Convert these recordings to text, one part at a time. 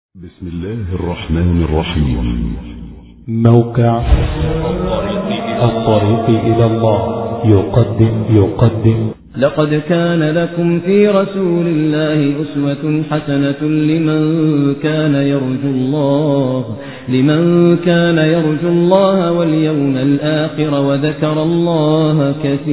بسم الله الرحمن الرحيم موقع الطريق إلى الله يقدم يقدم لقد كان لكم في رسول الله أسوة حسنة لمن كان يرجو الله لمن كان يرجو الله واليوم الآخر وذكر الله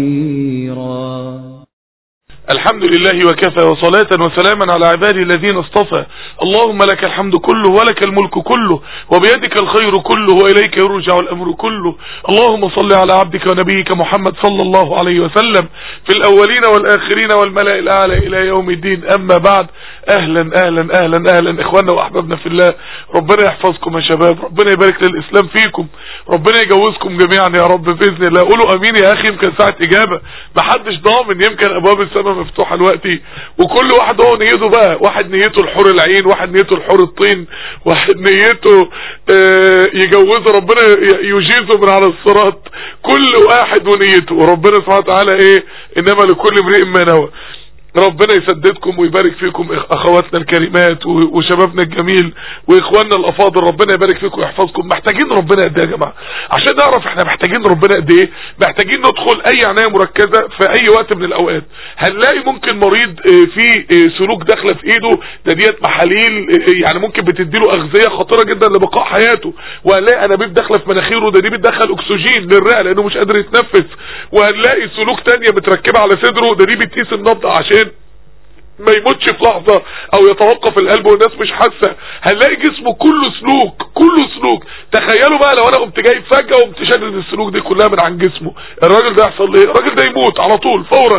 كثيرا الحمد لله وكفى وصلاة وسلاما على عبادي الذين اصطفى اللهم لك الحمد كله ولك الملك كله وبيدك الخير كله وإليك يرجع الأمر كله اللهم صل على عبدك ونبيك محمد صلى الله عليه وسلم في الأولين والآخرين والملائكة الأعلى إلى يوم الدين أما بعد أهلا أهلا أهلا أهلا إخواننا وأحبابنا في الله ربنا يحفظكم يا شباب ربنا يبارك للإسلام فيكم ربنا يجوزكم جميعا يا رب بإذن الله قولوا أمين يا أخي يمكن ساعة إجابة محدش ضامن يمكن أبواب السماء مفتوحة دلوقتي وكل واحد هو نيته بقى واحد نيته الحور العين واحد نيته الحور الطين واحد نيته آه يجوزه ربنا يجيزه من على الصراط كل واحد ونيته وربنا سبحانه وتعالى ايه انما لكل امرئ ما نوى ربنا يسددكم ويبارك فيكم اخواتنا الكريمات وشبابنا الجميل واخواننا الافاضل ربنا يبارك فيكم ويحفظكم محتاجين ربنا قد ايه يا جماعه عشان نعرف احنا محتاجين ربنا قد ايه محتاجين ندخل اي عنايه مركزه في اي وقت من الاوقات هنلاقي ممكن مريض في سلوك داخله في ايده ده ديت محاليل يعني ممكن بتديله اغذيه خطيره جدا لبقاء حياته وهنلاقي انابيب داخله في مناخيره ده دي بتدخل اكسجين للرئه لانه مش قادر يتنفس وهنلاقي سلوك تانية متركبه على صدره ده دي بتقيس النبض عشان ما يموتش في لحظة او يتوقف القلب والناس مش حاسة هنلاقي جسمه كله سلوك كله سلوك تخيلوا بقى لو انا قمت جاي فجأة وقمت شادد السلوك دي كلها من عن جسمه الراجل ده يحصل ايه الراجل ده يموت على طول فورا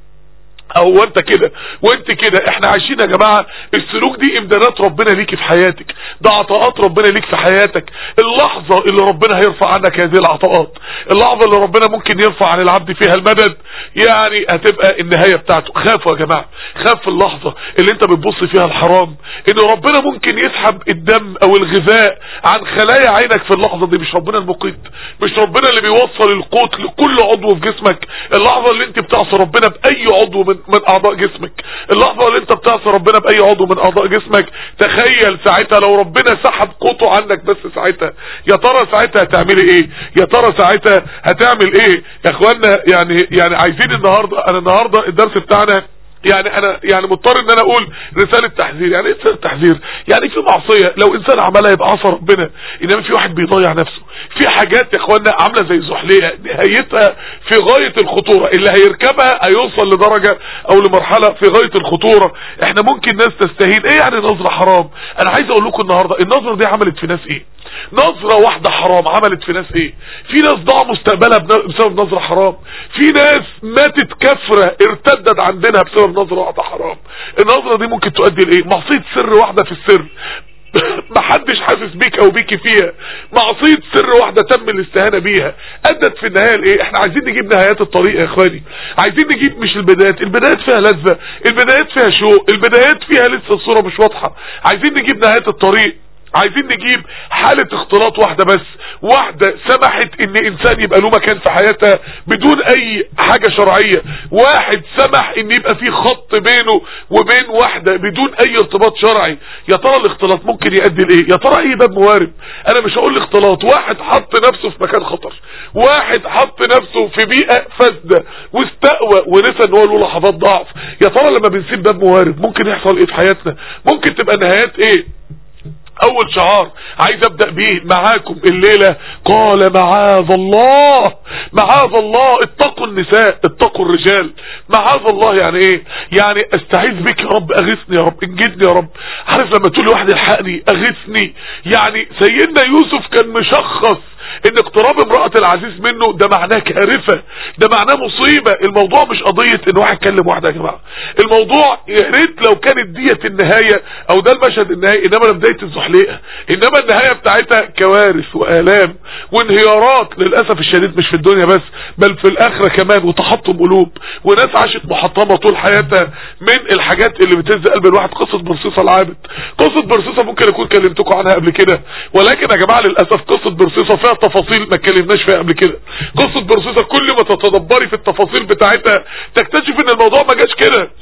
او انت كده وانت كده احنا عايشين يا جماعة السلوك دي امدادات ربنا ليكي في حياتك ده عطاءات ربنا ليك في حياتك اللحظة اللي ربنا هيرفع عنك هذه العطاءات اللحظة اللي ربنا ممكن يرفع عن العبد فيها المدد يعني هتبقى النهاية بتاعته خافوا يا جماعة خاف في اللحظة اللي انت بتبص فيها الحرام ان ربنا ممكن يسحب الدم او الغذاء عن خلايا عينك في اللحظة دي مش ربنا المقيت مش ربنا اللي بيوصل القوت لكل عضو في جسمك اللحظة اللي انت بتعصي ربنا باي عضو من من اعضاء جسمك اللحظة اللي انت بتعصي ربنا باي عضو من اعضاء جسمك تخيل ساعتها لو ربنا سحب قوته عنك بس ساعتها يا ترى ساعتها هتعملي ايه يا ترى ساعتها هتعمل ايه يا اخوانا يعني يعني عايزين النهاردة انا النهاردة الدرس بتاعنا يعني انا يعني مضطر ان انا اقول رسالة تحذير يعني ايه رسالة تحذير يعني في معصية لو انسان عملها يبقى عصى ربنا انما في واحد بيضيع نفسه في حاجات يا اخوانا عاملة زي زحلية نهايتها في غاية الخطورة اللي هيركبها هيوصل لدرجة او لمرحلة في غاية الخطورة احنا ممكن ناس تستهين ايه يعني نظرة حرام انا عايز اقول لكم النهاردة النظرة دي عملت في ناس ايه نظرة واحدة حرام عملت في ناس ايه في ناس ضاع مستقبلها بسبب نظرة حرام في ناس ماتت كفرة ارتدت عندنا بسبب نظرة واحدة حرام النظرة دي ممكن تؤدي لايه معصية سر واحدة في السر محدش حاسس بيك او بيكي فيها معصية سر واحدة تم الاستهانة بيها ادت في النهاية لايه احنا عايزين نجيب نهايات الطريق يا اخواني عايزين نجيب مش البدايات البدايات فيها لذة البدايات فيها شوق البدايات فيها لسه الصورة مش واضحة عايزين نجيب نهاية الطريق عايزين نجيب حالة اختلاط واحدة بس واحدة سمحت ان انسان يبقى له مكان في حياتها بدون اي حاجة شرعية واحد سمح ان يبقى في خط بينه وبين واحدة بدون اي ارتباط شرعي يا ترى الاختلاط ممكن يؤدي لايه يا ترى اي باب موارب انا مش هقول اختلاط واحد حط نفسه في مكان خطر واحد حط نفسه في بيئة فاسدة واستقوى ونسى ان هو له لحظات ضعف يا ترى لما بنسيب باب موارب ممكن يحصل ايه في حياتنا ممكن تبقى نهايات ايه اول شعار عايز ابدأ بيه معاكم الليلة قال معاذ الله معاذ الله اتقوا النساء اتقوا الرجال معاذ الله يعني ايه يعني استعيذ بك يا رب اغثني يا رب انجدني يا رب عارف لما تقول لواحد الحقني اغثني يعني سيدنا يوسف كان مشخص ان اقتراب امرأة العزيز منه ده معناه كارثة ده معناه مصيبة الموضوع مش قضية ان واحد كلم واحدة يا جماعة الموضوع يا ريت لو كانت ديت النهاية او ده المشهد النهائي انما بداية الزحليقة انما النهاية بتاعتها كوارث والام وانهيارات للأسف الشديد مش في الدنيا بس بل في الاخرة كمان وتحطم قلوب وناس عاشت محطمة طول حياتها من الحاجات اللي بتهز قلب الواحد قصة برصيصة العابد قصة برصيصة ممكن اكون كلمتكم عنها قبل كده ولكن يا جماعة للأسف قصة برصيصة فيها تفاصيل ما اتكلمناش فيها قبل كده قصة برصيصة كل ما تتدبري في التفاصيل بتاعتها تكتشف ان الموضوع ما جاش كده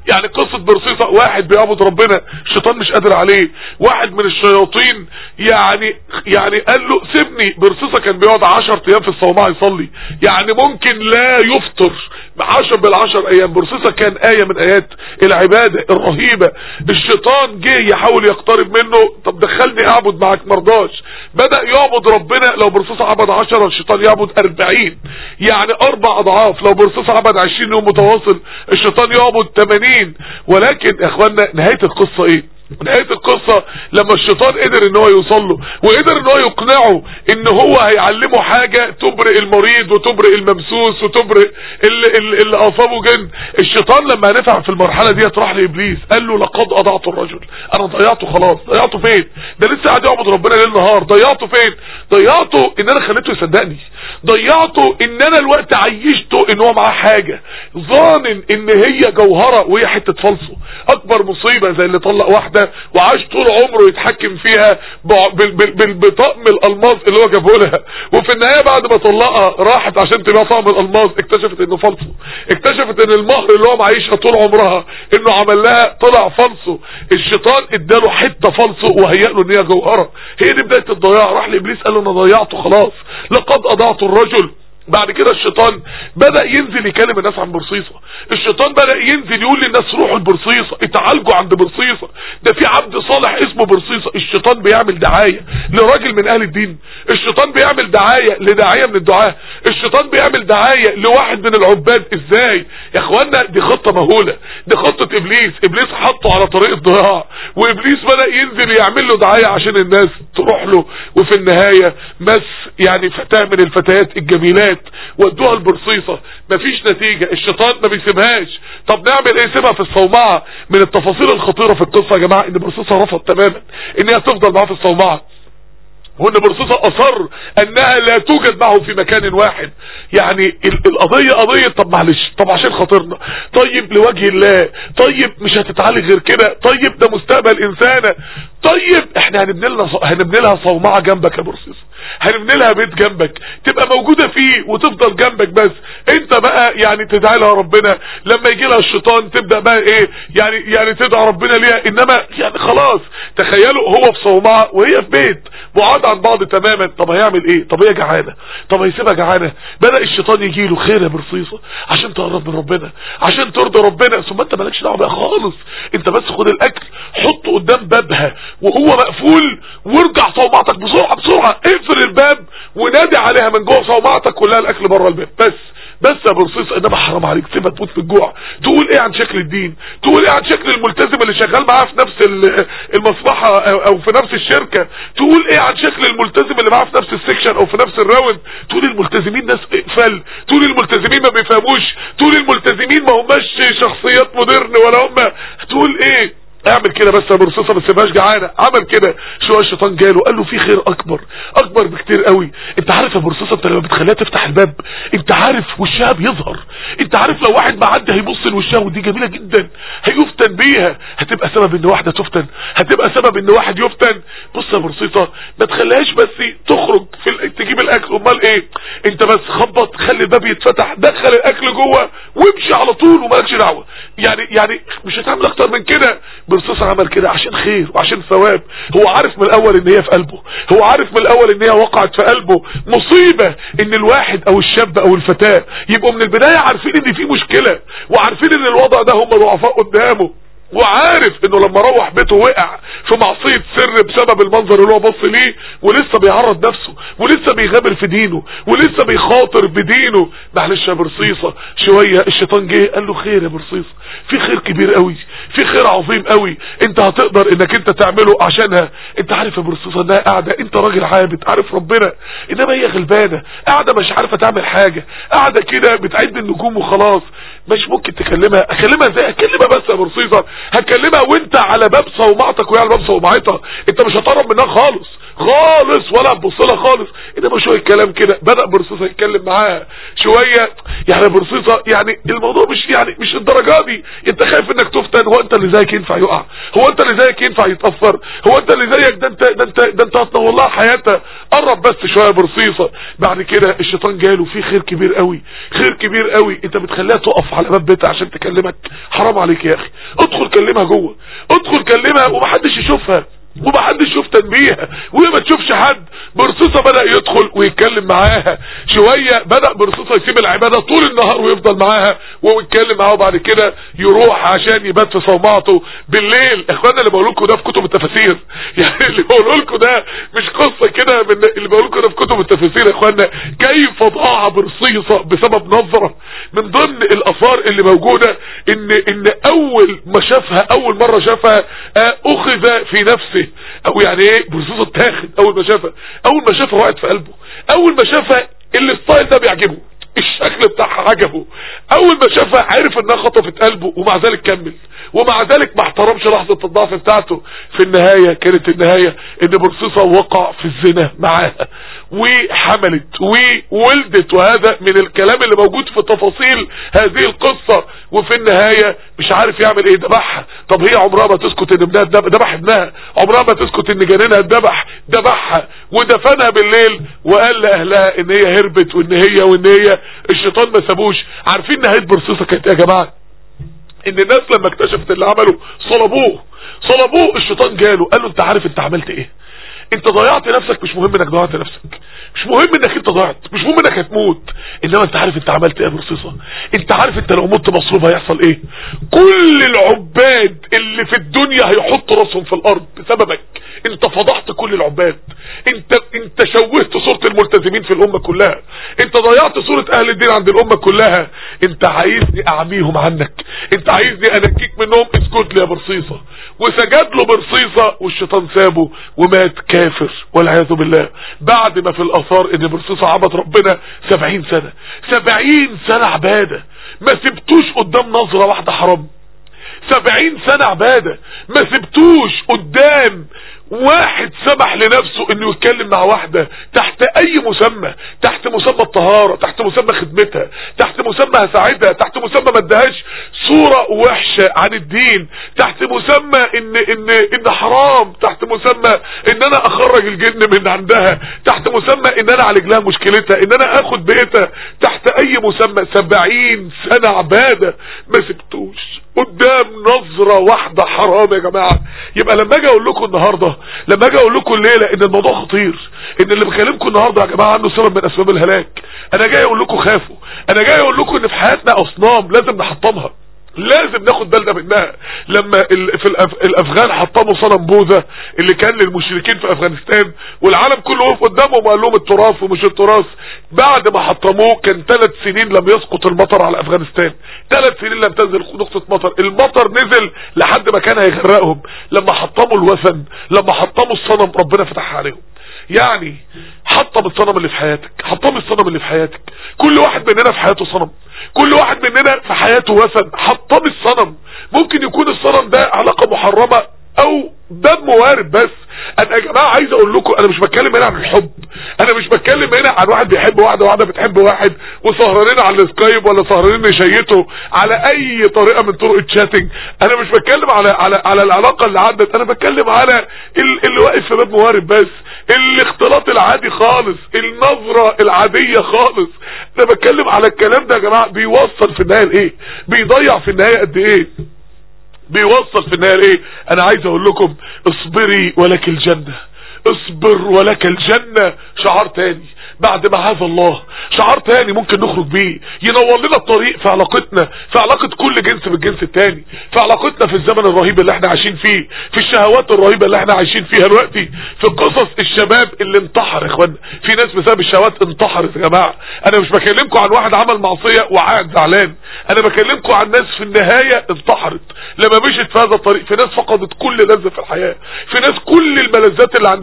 يعني قصة برصيصة واحد بيعبد ربنا الشيطان مش قادر عليه واحد من الشياطين يعني يعني قال له سيبني برصيصة كان بيقعد 10 ايام في الصومعة يصلي يعني ممكن لا يفطر عشر بالعشر ايام برصيصة كان آية من آيات العبادة الرهيبة الشيطان جه يحاول يقترب منه طب دخلني اعبد معاك مرضاش بدأ يعبد ربنا لو برصيصة عبد 10 الشيطان يعبد 40 يعني اربع اضعاف لو برصيصة عبد 20 يوم متواصل الشيطان يعبد 80 ولكن يا اخوانا نهاية القصة ايه نهاية القصة لما الشيطان قدر ان هو يوصل له وقدر ان هو يقنعه ان هو هيعلمه حاجة تبرئ المريض وتبرئ الممسوس وتبرئ اللي, اللي, اللي اصابه جن الشيطان لما نفع في المرحلة دي راح لابليس قال له لقد اضعت الرجل انا ضيعته خلاص ضيعته فين ده لسه قاعد يعبد ربنا ليل نهار ضيعته فين ضيعته ان انا خليته يصدقني ضيعته ان انا الوقت عيشته ان هو معاه حاجة ظانن ان هي جوهرة وهي حتة فلسه اكبر مصيبة زي اللي طلق واحدة وعاش طول عمره يتحكم فيها بطقم الالماس اللي هو جابه لها وفي النهاية بعد ما طلقها راحت عشان تبيع طقم الالماس اكتشفت انه فلسه اكتشفت ان المهر اللي هو معيشها طول عمرها انه عمل لها طلع فلسه الشيطان اداله حتة فلسه وهيأ له ان هي جوهرة هي دي بداية الضياع راح لابليس قال له انا ضيعته خلاص لقد اضعت الرجل بعد كده الشيطان بدأ ينزل يكلم الناس عن برصيصة الشيطان بدأ ينزل يقول للناس روحوا البرصيصة اتعالجوا عند برصيصة ده في عبد صالح اسمه برصيصة الشيطان بيعمل دعاية لراجل من اهل الدين الشيطان بيعمل دعاية لداعية من الدعاة الشيطان بيعمل دعاية لواحد من العباد ازاي يا اخوانا دي خطة مهولة دي خطة ابليس ابليس حطه على طريق الضياع وابليس بدأ ينزل يعمل له دعاية عشان الناس تروح له وفي النهاية مس يعني فتاة من الفتيات الجميلات ودوها البرصيصة مفيش نتيجة الشيطان ما بيسيبهاش طب نعمل ايه سيبها في الصومعة من التفاصيل الخطيرة في القصة يا جماعة ان برصيصة رفض تماما ان هي تفضل معاه في الصومعة وان برصيصة اصر انها لا توجد معه في مكان واحد يعني القضية قضية طب معلش طب عشان خاطرنا طيب لوجه الله طيب مش هتتعالج غير كده طيب ده مستقبل انسانة طيب احنا هنبني لنا هنبني لها صومعة جنبك يا برصيصة هنبني لها بيت جنبك تبقى موجودة فيه وتفضل جنبك بس انت بقى يعني تدعي لها ربنا لما يجي لها الشيطان تبدأ بقى ايه يعني يعني تدعي ربنا ليها انما يعني خلاص تخيلوا هو في صومعة وهي في بيت بعاد عن بعض تماما طب هيعمل ايه طب هي جعانة طب هيسيبها جعانة بدأ الشيطان يجي له خير يا برصيصة عشان تقرب من ربنا عشان ترضي ربنا ثم انت مالكش دعوه بقى خالص انت بس خد الاكل حطه قدام بابها وهو مقفول وارجع صومعتك بسرعة بسرعة اقفل الباب ونادي عليها من جوه صومعتك كلها الاكل بره الباب بس بس يا برصيص انما حرام عليك سيبها تموت في الجوع تقول ايه عن شكل الدين تقول ايه عن شكل الملتزم اللي شغال معاه في نفس المصلحة او في نفس الشركة تقول ايه عن شكل الملتزم اللي معاه في نفس السكشن او في نفس الراوند تقول الملتزمين ناس اقفل تقول الملتزمين ما بيفهموش تقول الملتزمين ما هماش شخصيات مودرن ولا هم تقول ايه اعمل كده بس يا برصيصه ما تسيبهاش جعانه عمل كده شويه الشيطان جاله قال له في خير اكبر اكبر بكتير قوي انت عارف يا برصيصه انت لما بتخليها تفتح الباب انت عارف وشها بيظهر انت عارف لو واحد معدي هيبص لوشها ودي جميله جدا هيفتن بيها هتبقى سبب ان واحده تفتن هتبقى سبب ان واحد يفتن بص يا برصيصه ما تخليهاش بس تخرج في ال... تجيب الاكل امال ايه انت بس خبط خلي الباب يتفتح دخل الاكل جوه وامشي على طول ومالكش دعوه يعني يعني مش هتعمل اكتر من كده برصاص عمل كده عشان خير وعشان ثواب هو عارف من الاول ان هي في قلبه هو عارف من الاول ان هي وقعت في قلبه مصيبة ان الواحد او الشاب او الفتاة يبقوا من البداية عارفين ان في مشكلة وعارفين ان الوضع ده هم ضعفاء قدامه وعارف انه لما روح بيته وقع في معصية سر بسبب المنظر اللي هو بص ليه ولسه بيعرض نفسه ولسه بيغامر في دينه ولسه بيخاطر بدينه معلش يا برصيصة شوية الشيطان جه قال له خير يا برصيصة في خير كبير قوي في خير عظيم قوي انت هتقدر انك انت تعمله عشانها انت عارف يا برصيصة انها قاعدة انت راجل عابد عارف ربنا انما هي غلبانة قاعدة مش عارفة تعمل حاجة قاعدة كده بتعد النجوم وخلاص مش ممكن تكلمها اكلمها ازاي اكلمها بس يا برصيصة هتكلمها وانت على باب صومعتك وهي على باب صومعتها انت مش هتقرب منها خالص خالص ولا تبص لها خالص انما شويه كلام كده بدا برصيصه يتكلم معاها شويه يعني برصيصه يعني الموضوع مش يعني مش الدرجه دي انت خايف انك تفتن هو انت اللي زيك ينفع يقع هو انت اللي زيك ينفع يتاثر هو انت اللي زيك ده انت ده انت ده انت هتنور لها حياتها قرب بس شويه برصيصه بعد كده الشيطان جاله في خير كبير قوي خير كبير قوي انت بتخليها تقف على باب بيتها عشان تكلمك حرام عليك يا اخي ادخل كلمها جوه ادخل كلمها ومحدش يشوفها ومحدش يشوف تنبيهها وهي ما تشوفش حد برصيصة بدأ يدخل ويتكلم معاها شوية بدأ برصيصة يسيب العبادة طول النهار ويفضل معاها ويتكلم معاها وبعد كده يروح عشان يبات في صومعته بالليل اخوانا اللي بقول لكم ده في كتب التفاسير يعني اللي بقول لكم ده مش قصة كده من اللي بقول لكم ده في كتب التفاسير يا اخوانا كيف ضاع برصيصة بسبب نظرة من ضمن الاثار اللي موجودة ان ان اول ما شافها اول مرة شافها آه، اخذ في نفسه او يعني ايه برصيصة اتاخد اول ما شافها اول ما شافها وقعت في قلبه اول ما شافها الستايل ده بيعجبه الشكل بتاعها عجبه اول ما شافها عرف انها خطفت قلبه ومع ذلك كمل ومع ذلك ما احترمش لحظة الضعف بتاعته في النهاية كانت النهاية ان برصيصة وقع في الزنا معاها وحملت وولدت وهذا من الكلام اللي موجود في تفاصيل هذه القصة وفي النهاية مش عارف يعمل ايه ذبحها طب هي عمرها ما تسكت ان ابنها اتذبح ذبح ابنها عمرها ما تسكت ان جنينها اتذبح ذبحها ودفنها بالليل وقال لاهلها ان هي هربت وان هي وان هي الشيطان ما سابوش عارفين نهاية برصيصة كانت ايه يا جماعة ان الناس لما اكتشفت اللي عمله صلبوه صلبوه الشيطان جاله قال له انت عارف انت عملت ايه انت ضيعت نفسك مش مهم انك ضيعت نفسك مش مهم انك انت ضيعت مش مهم انك هتموت انما انت عارف انت عملت ايه يا برصيصة انت عارف انت لو مت مصروف هيحصل ايه كل العباد اللي في الدنيا هيحطوا راسهم في الارض بسببك انت فضحت كل العباد انت انت شوهت صورة الملتزمين في الامة كلها انت ضيعت صورة اهل الدين عند الامة كلها انت عايزني اعميهم عنك انت عايزني انكيك منهم اسكت لي يا برصيصة وسجد له برصيصة والشيطان سابه ومات كافر والعياذ بالله بعد ما في الاثار ان برصيصة عبد ربنا سبعين سنة سبعين سنة عبادة ما سبتوش قدام نظرة واحدة حرام سبعين سنة عبادة ما سبتوش قدام واحد سمح لنفسه انه يتكلم مع واحدة تحت اي مسمى تحت مسمى الطهارة تحت مسمى خدمتها تحت مسمى هساعدها تحت مسمى ما ادهاش صورة وحشة عن الدين تحت مسمى ان ان ان حرام تحت مسمى ان انا اخرج الجن من عندها تحت مسمى ان انا اعالج لها مشكلتها ان انا اخد بيتها تحت اي مسمى سبعين سنة عبادة ما سبتوش قدام نظرة واحدة حرام يا جماعة يبقى لما اجي اقول لكم النهاردة لما اجي اقول لكم الليلة ان الموضوع خطير ان اللي بكلمكم النهاردة يا جماعة عنه سبب من اسباب الهلاك انا جاي اقول لكم خافوا انا جاي اقول لكم ان في حياتنا اصنام لازم نحطمها لازم ناخد بالنا منها لما ال- في الأف... الافغان حطموا صنم بوذا اللي كان للمشركين في افغانستان والعالم كله وقف قدامهم وقال لهم التراث ومش التراث بعد ما حطموه كان ثلاث سنين لم يسقط المطر على افغانستان ثلاث سنين لم تنزل نقطة مطر المطر نزل لحد ما كان هيغرقهم لما حطموا الوثن لما حطموا الصنم ربنا فتحها عليهم يعني حطم الصنم اللي في حياتك حطم الصنم اللي في حياتك كل واحد مننا في حياته صنم كل واحد مننا في حياته وثن حطم الصنم ممكن يكون الصنم ده علاقة محرمة او دم وارد بس انا يا جماعه عايز اقول لكم انا مش بتكلم هنا عن الحب انا مش بتكلم هنا عن واحد بيحب واحده وواحده بتحب واحد وسهرانين على السكايب ولا سهرانين نشيته على اي طريقه من طرق الشاتنج انا مش بتكلم على على على العلاقه اللي عدت انا بتكلم على ال- اللي واقف في باب موارد بس الاختلاط العادي خالص النظره العاديه خالص انا بتكلم على الكلام ده يا جماعه بيوصل في النهايه لايه بيضيع في النهايه قد ايه بيوصل في النهاية ايه انا عايز اقول لكم اصبري ولك الجنة اصبر ولك الجنة شعار تاني بعد ما هذا الله شعار تاني ممكن نخرج بيه ينور لنا الطريق في علاقتنا في علاقة كل جنس بالجنس التاني في علاقتنا في الزمن الرهيب اللي احنا عايشين فيه في الشهوات الرهيبة اللي احنا عايشين فيها دلوقتي في قصص الشباب اللي انتحر يا اخوانا في ناس بسبب الشهوات انتحرت يا جماعة انا مش بكلمكم عن واحد عمل معصية وقاعد زعلان انا بكلمكم عن ناس في النهاية انتحرت لما مشيت في هذا الطريق في ناس فقدت كل لذة في الحياة في ناس كل الملذات اللي عندها اتحرقت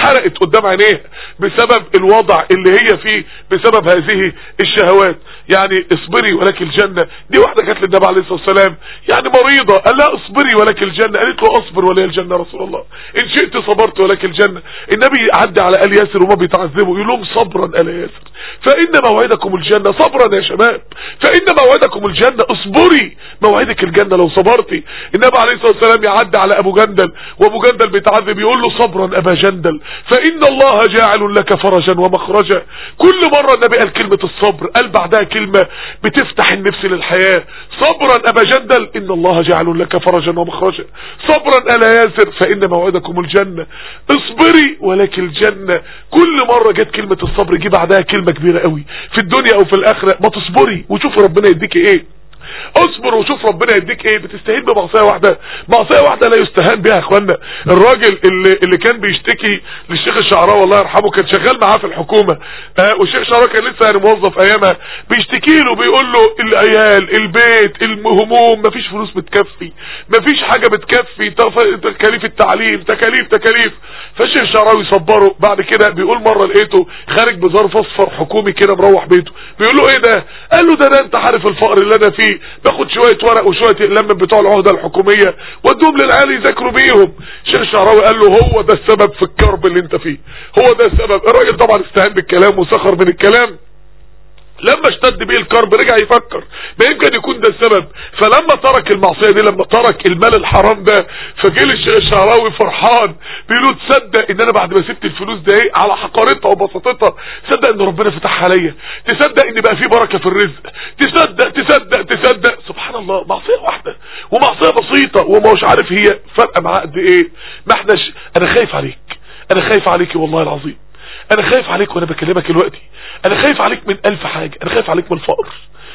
اتحرقت قدام عينيها بسبب الوضع اللي هي فيه بسبب هذه الشهوات يعني اصبري ولك الجنة دي واحدة جت للنبي عليه الصلاة والسلام يعني مريضة قال لها اصبري ولك الجنة قالت له اصبر ولي الجنة رسول الله ان شئت صبرت ولك الجنة النبي عدى على ال ياسر وما بيتعذبوا يقول لهم صبرا ال ياسر فان موعدكم الجنة صبرا يا شباب فان موعدكم الجنة اصبري موعدك الجنة لو صبرتي النبي عليه الصلاة والسلام يعدي على ابو جندل وابو جندل بيتعذب يقول له صبرا ابا جندل فان الله جاعل لك فرجا ومخرجا كل مرة النبي قال كلمة الصبر قال بعدها كلمة بتفتح النفس للحياة صبرا ابا جندل ان الله جاعل لك فرجا ومخرجا صبرا الا ياسر فان موعدكم الجنة اصبري ولك الجنة كل مرة جت كلمة الصبر جه بعدها كلمة كبيرة قوي في الدنيا او في الاخرة ما تصبري وشوف ربنا يديك ايه اصبر وشوف ربنا يديك ايه بتستهين بمعصيه واحده معصيه واحده لا يستهان بها يا اخوانا الراجل اللي اللي كان بيشتكي للشيخ الشعراوي الله يرحمه كان شغال معاه في الحكومه آه والشيخ الشعراوي كان لسه يعني موظف ايامها بيشتكي له بيقول له العيال البيت الهموم مفيش فلوس بتكفي مفيش حاجه بتكفي تف- تكاليف التعليم تكاليف تكاليف فالشيخ الشعراوي صبره بعد كده بيقول مره لقيته خارج بظرف اصفر حكومي كده مروح بيته بيقول له ايه ده قال له ده ده انت عارف الفقر اللي انا فيه باخد شويه ورق وشويه اقلام من بتوع العهده الحكوميه وادوهم للعيال يذاكروا بيهم الشيخ الشعراوي قال له هو ده السبب في الكرب اللي انت فيه هو ده السبب الراجل طبعا استهان بالكلام وسخر من الكلام لما اشتد بيه الكرب رجع يفكر ما يمكن يكون ده السبب فلما ترك المعصية دي لما ترك المال الحرام ده فجه الشيخ الشعراوي فرحان بيقول له تصدق ان انا بعد ما سبت الفلوس ده ايه على حقارتها وبساطتها تصدق ان ربنا فتحها عليا تصدق ان بقى في بركة في الرزق تصدق تصدق تصدق سبحان الله معصية واحدة ومعصية بسيطة وما مش عارف هي فرق معاه قد ايه ما احناش انا خايف عليك انا خايف عليك والله العظيم انا خايف عليك وانا بكلمك دلوقتي انا خايف عليك من الف حاجة انا خايف عليك من الفقر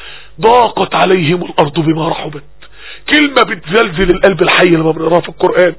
ضاقت عليهم الارض بما رحبت كلمة بتزلزل القلب الحي لما بنقراها في القرآن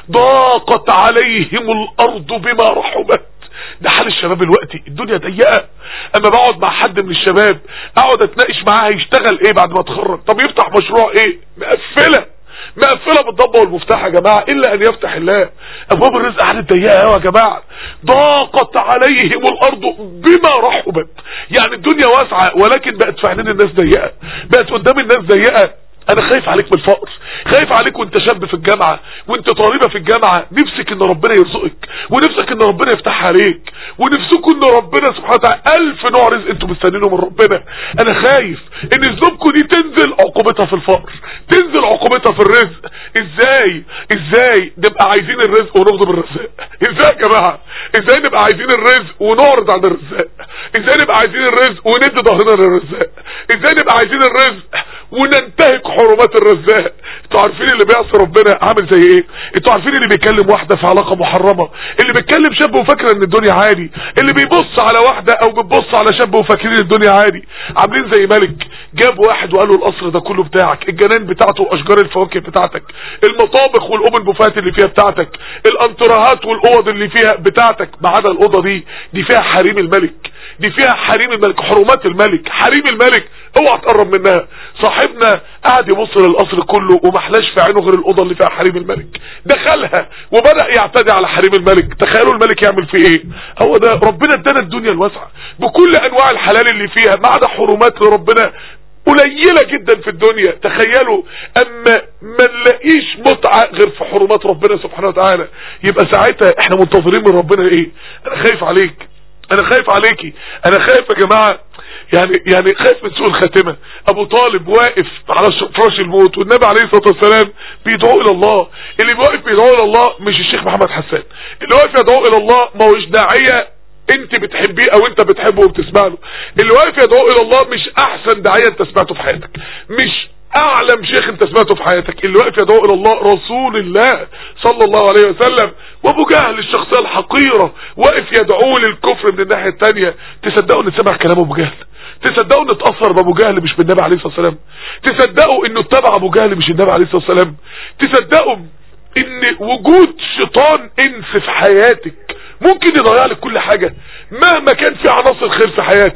ضاقت عليهم الارض بما رحبت ده حال الشباب دلوقتي الدنيا ضيقه اما بقعد مع حد من الشباب اقعد اتناقش معاه هيشتغل ايه بعد ما اتخرج طب يفتح مشروع ايه مقفله مقفله بالضبه والمفتاح يا جماعه الا ان يفتح الله ابواب الرزق قعدت ضيقه قوي يا جماعه ضاقت عليهم الارض بما رحبت يعني الدنيا واسعه ولكن بقت في عينين الناس ضيقه بقت قدام الناس ضيقه انا خايف عليك من الفقر خايف عليك وانت شاب في الجامعة وانت طالبة في الجامعة نفسك ان ربنا يرزقك ونفسك ان ربنا يفتح عليك ونفسكم ان ربنا سبحانه وتعالى الف نوع رزق انتوا مستنينه من ربنا انا خايف ان ذنوبكم دي تنزل عقوبتها في الفقر تنزل عقوبتها في الرزق ازاي ازاي نبقى عايزين الرزق ونغضب الرزاق ازاي يا جماعة ازاي نبقى عايزين الرزق ونعرض عن الرزاق ازاي نبقى عايزين الرزق وندي ظهرنا للرزاق ازاي نبقى عايزين الرزق وننتهك حرمات الرزاق انتوا عارفين اللي بيعصي ربنا عامل زي ايه انتوا عارفين اللي بيكلم واحدة في علاقة محرمة اللي بيتكلم شاب وفاكر ان الدنيا عادي اللي بيبص على واحدة او بتبص على شاب وفاكرين الدنيا عادي عاملين زي ملك جاب واحد وقال له القصر ده كله بتاعك الجنان بتاعته واشجار الفواكه بتاعتك المطابخ والاوبن بوفات اللي فيها بتاعتك الانتراهات والاوض اللي فيها بتاعتك ما عدا الاوضه دي دي فيها حريم الملك دي فيها حريم الملك حرمات الملك حريم الملك اوعى تقرب منها صاحبنا قعد يبص للقصر كله ومحلاش في عينه غير الاوضه اللي فيها حريم الملك دخلها وبدا يعتدي على حريم الملك تخيلوا الملك يعمل فيه ايه هو ده ربنا ادانا الدنيا الواسعه بكل انواع الحلال اللي فيها ما عدا حرمات لربنا قليلة جدا في الدنيا تخيلوا اما ما نلاقيش متعة غير في حرمات ربنا سبحانه وتعالى يبقى ساعتها احنا منتظرين من ربنا ايه انا خايف عليك انا خايف عليكي انا خايف يا جماعة يعني يعني خايف من سوء الخاتمة ابو طالب واقف على فراش الموت والنبي عليه الصلاة والسلام بيدعو الى الله اللي واقف بيدعو الى الله مش الشيخ محمد حسان اللي واقف يدعو الى الله ما هوش داعية انت بتحبيه او انت بتحبه وبتسمع له اللي واقف يدعو الى الله مش احسن داعية انت سمعته في حياتك مش اعلم شيخ انت سمعته في حياتك اللي واقف يدعو الى الله رسول الله صلى الله عليه وسلم وابو جهل الشخصية الحقيرة واقف يدعو للكفر من الناحية التانية تصدقوا ان سمع كلام ابو جهل تصدقوا ان اتأثر بابو جهل مش بالنبي عليه الصلاة والسلام تصدقوا انه اتبع ابو جهل مش النبي عليه الصلاة والسلام تصدقوا ان وجود شيطان انس في حياتك ممكن يضيع لك كل حاجة مهما كان في عناصر خير في حياتك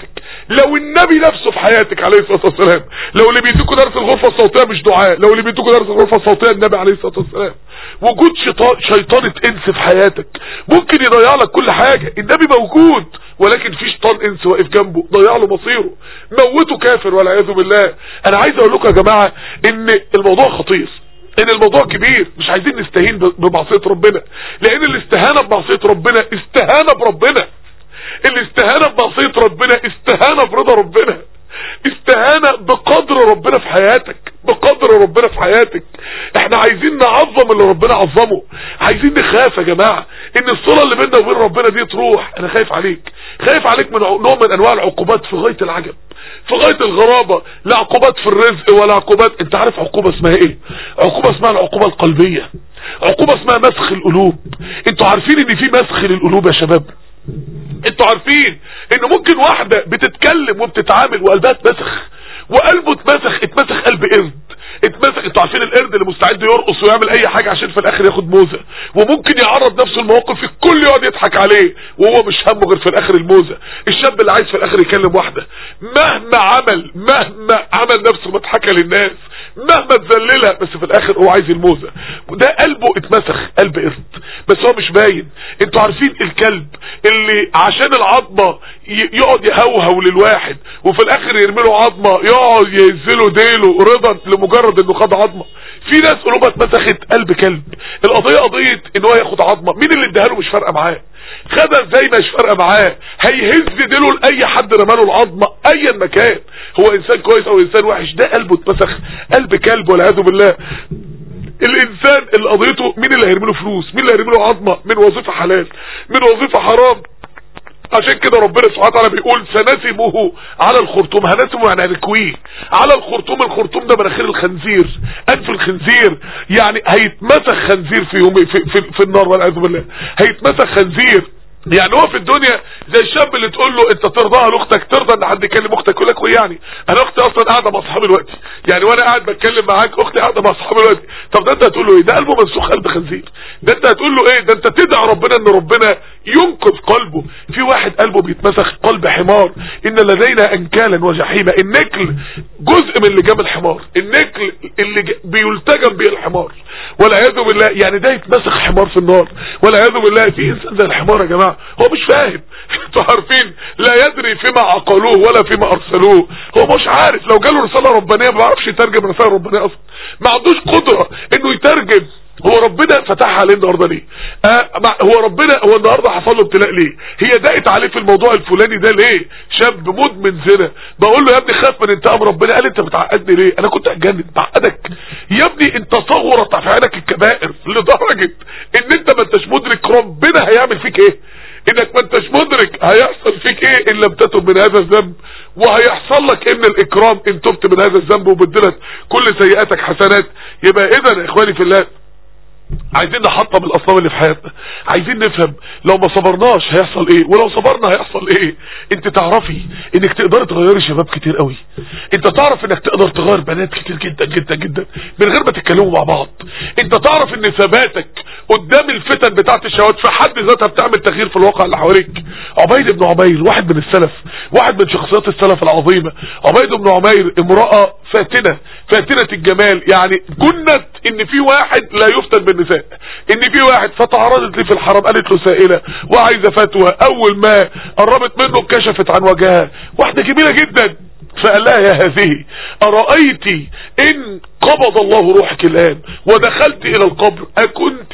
لو النبي نفسه في حياتك عليه الصلاة والسلام لو اللي بيديكوا درس الغرفة الصوتية مش دعاء لو اللي بيديكوا درس الغرفة الصوتية النبي عليه الصلاة والسلام وجود شيطان شيطانة انس في حياتك ممكن يضيع لك كل حاجة النبي موجود ولكن في شيطان انس واقف جنبه ضيع له مصيره موته كافر والعياذ بالله انا عايز اقول لكم يا جماعة ان الموضوع خطير ان الموضوع كبير مش عايزين نستهين بمعصية ربنا لان الاستهانة بمعصية ربنا استهانة بربنا الاستهانة بمعصية ربنا استهانة برضا ربنا استهانة بقدر ربنا في حياتك بقدر ربنا في حياتك احنا عايزين نعظم اللي ربنا عظمه عايزين نخاف يا جماعة ان الصلة اللي بيننا وبين ربنا دي تروح انا خايف عليك خايف عليك من نوع من انواع العقوبات في غاية العجب في غاية الغرابة لا عقوبات في الرزق ولا عقوبات انت عارف عقوبة اسمها ايه عقوبة اسمها العقوبة القلبية عقوبة اسمها مسخ القلوب انتوا عارفين ان في مسخ للقلوب يا شباب انتوا عارفين ان ممكن واحدة بتتكلم وبتتعامل وقلبها اتمسخ وقلبه اتمسخ اتمسخ قلب قرد اتمسخ انتوا عارفين القرد اللي مستعد يرقص ويعمل اي حاجة عشان في الاخر ياخد موزة وممكن يعرض نفسه المواقف الكل يقعد يضحك عليه وهو مش همه غير في الاخر الموزة الشاب اللي عايز في الاخر يكلم واحدة مهما عمل مهما عمل نفسه مضحكة للناس مهما تذللها بس في الاخر هو عايز الموزة ده قلبه اتمسخ قلب قرد بس هو مش باين انتوا عارفين الكلب اللي عشان العظمة يقعد يهوهو للواحد وفي الاخر يرمي له عظمة يقعد يهزله ديله رضا لمجرد انه خد عظمة في ناس قلوبها اتمسخت قلب كلب القضية قضية ان هو ياخد عظمة مين اللي اداها له مش فارقة معاه خدها ازاي مش فارقه معاه هيهز ديله لاي حد رماله العظمه ايا مكان هو انسان كويس او انسان وحش ده قلبه اتمسخ قلب كلب والعياذ بالله الانسان اللي قضيته مين اللي هيرمي له فلوس مين اللي هيرمي له عظمه من وظيفه حلال من وظيفه حرام عشان كده ربنا سبحانه وتعالى بيقول سنسمه على الخرطوم هنسمه يعني هنكويه على الخرطوم الخرطوم ده مناخير الخنزير انف الخنزير يعني هيتمسخ خنزير في يوم في, في, في النار والعياذ بالله هيتمسخ خنزير يعني هو في الدنيا زي الشاب اللي تقول له انت ترضاها لاختك ترضى ان حد يكلم اختك يقول لك وايه يعني انا اختي اصلا قاعده مع اصحابي دلوقتي يعني وانا قاعد بتكلم معاك اختي قاعده مع اصحابي دلوقتي طب ده انت هتقول له ايه ده قلبه منسوخ قلب خنزير ده انت هتقول له ايه ده انت تدعي ربنا ان ربنا ينقذ قلبه في واحد قلبه بيتمسخ قلب حمار ان لدينا انكالا وجحيما النكل جزء من لجام الحمار النكل اللي بيلتجم به الحمار والعياذ بالله يعني ده يتمسخ حمار في النار والعياذ بالله في انسان زي الحمار يا جماعه هو مش فاهم انتوا عارفين لا يدري فيما عقلوه ولا فيما ارسلوه هو مش عارف لو جاله رساله ربانيه ما بيعرفش يترجم رساله ربانيه اصلا ما عندوش قدره انه يترجم هو ربنا فتحها عليه النهارده ليه آه هو ربنا هو النهارده حصل له ابتلاء ليه هي ضاقت عليه في الموضوع الفلاني ده ليه شاب مدمن زنا بقول له يا ابني خاف من انتقام ربنا قال انت بتعقدني ليه انا كنت هتجنن بعقدك يا ابني انت صغرت في عينك الكبائر لدرجه ان انت ما انتش مدرك ربنا هيعمل فيك ايه انك ما انتش مدرك هيحصل فيك ايه ان لم تتب من هذا الذنب وهيحصل لك ان الاكرام ان تبت من هذا الذنب وبدلت كل سيئاتك حسنات يبقى اذا يا اخواني في الله عايزين نحطم الاصنام اللي في حياتنا عايزين نفهم لو ما صبرناش هيحصل ايه ولو صبرنا هيحصل ايه انت تعرفي انك تقدر تغيري شباب كتير قوي انت تعرف انك تقدر تغير بنات كتير جدا جدا جدا من غير ما تتكلموا مع بعض انت تعرف ان ثباتك قدام الفتن بتاعت الشهوات في حد ذاتها بتعمل تغيير في الواقع اللي حواليك عبيد بن عمير واحد من السلف واحد من شخصيات السلف العظيمة عبيد بن عمير امرأة فاتنة فاتنة الجمال يعني جنت ان في واحد لا يفتن بالنساء ان في واحد فتعرضت لي في الحرم قالت له سائلة وعايزة فتوى اول ما قربت منه كشفت عن وجهها واحدة جميلة جدا فقال لها يا هذه أرأيت إن قبض الله روحك الآن ودخلت إلى القبر أكنت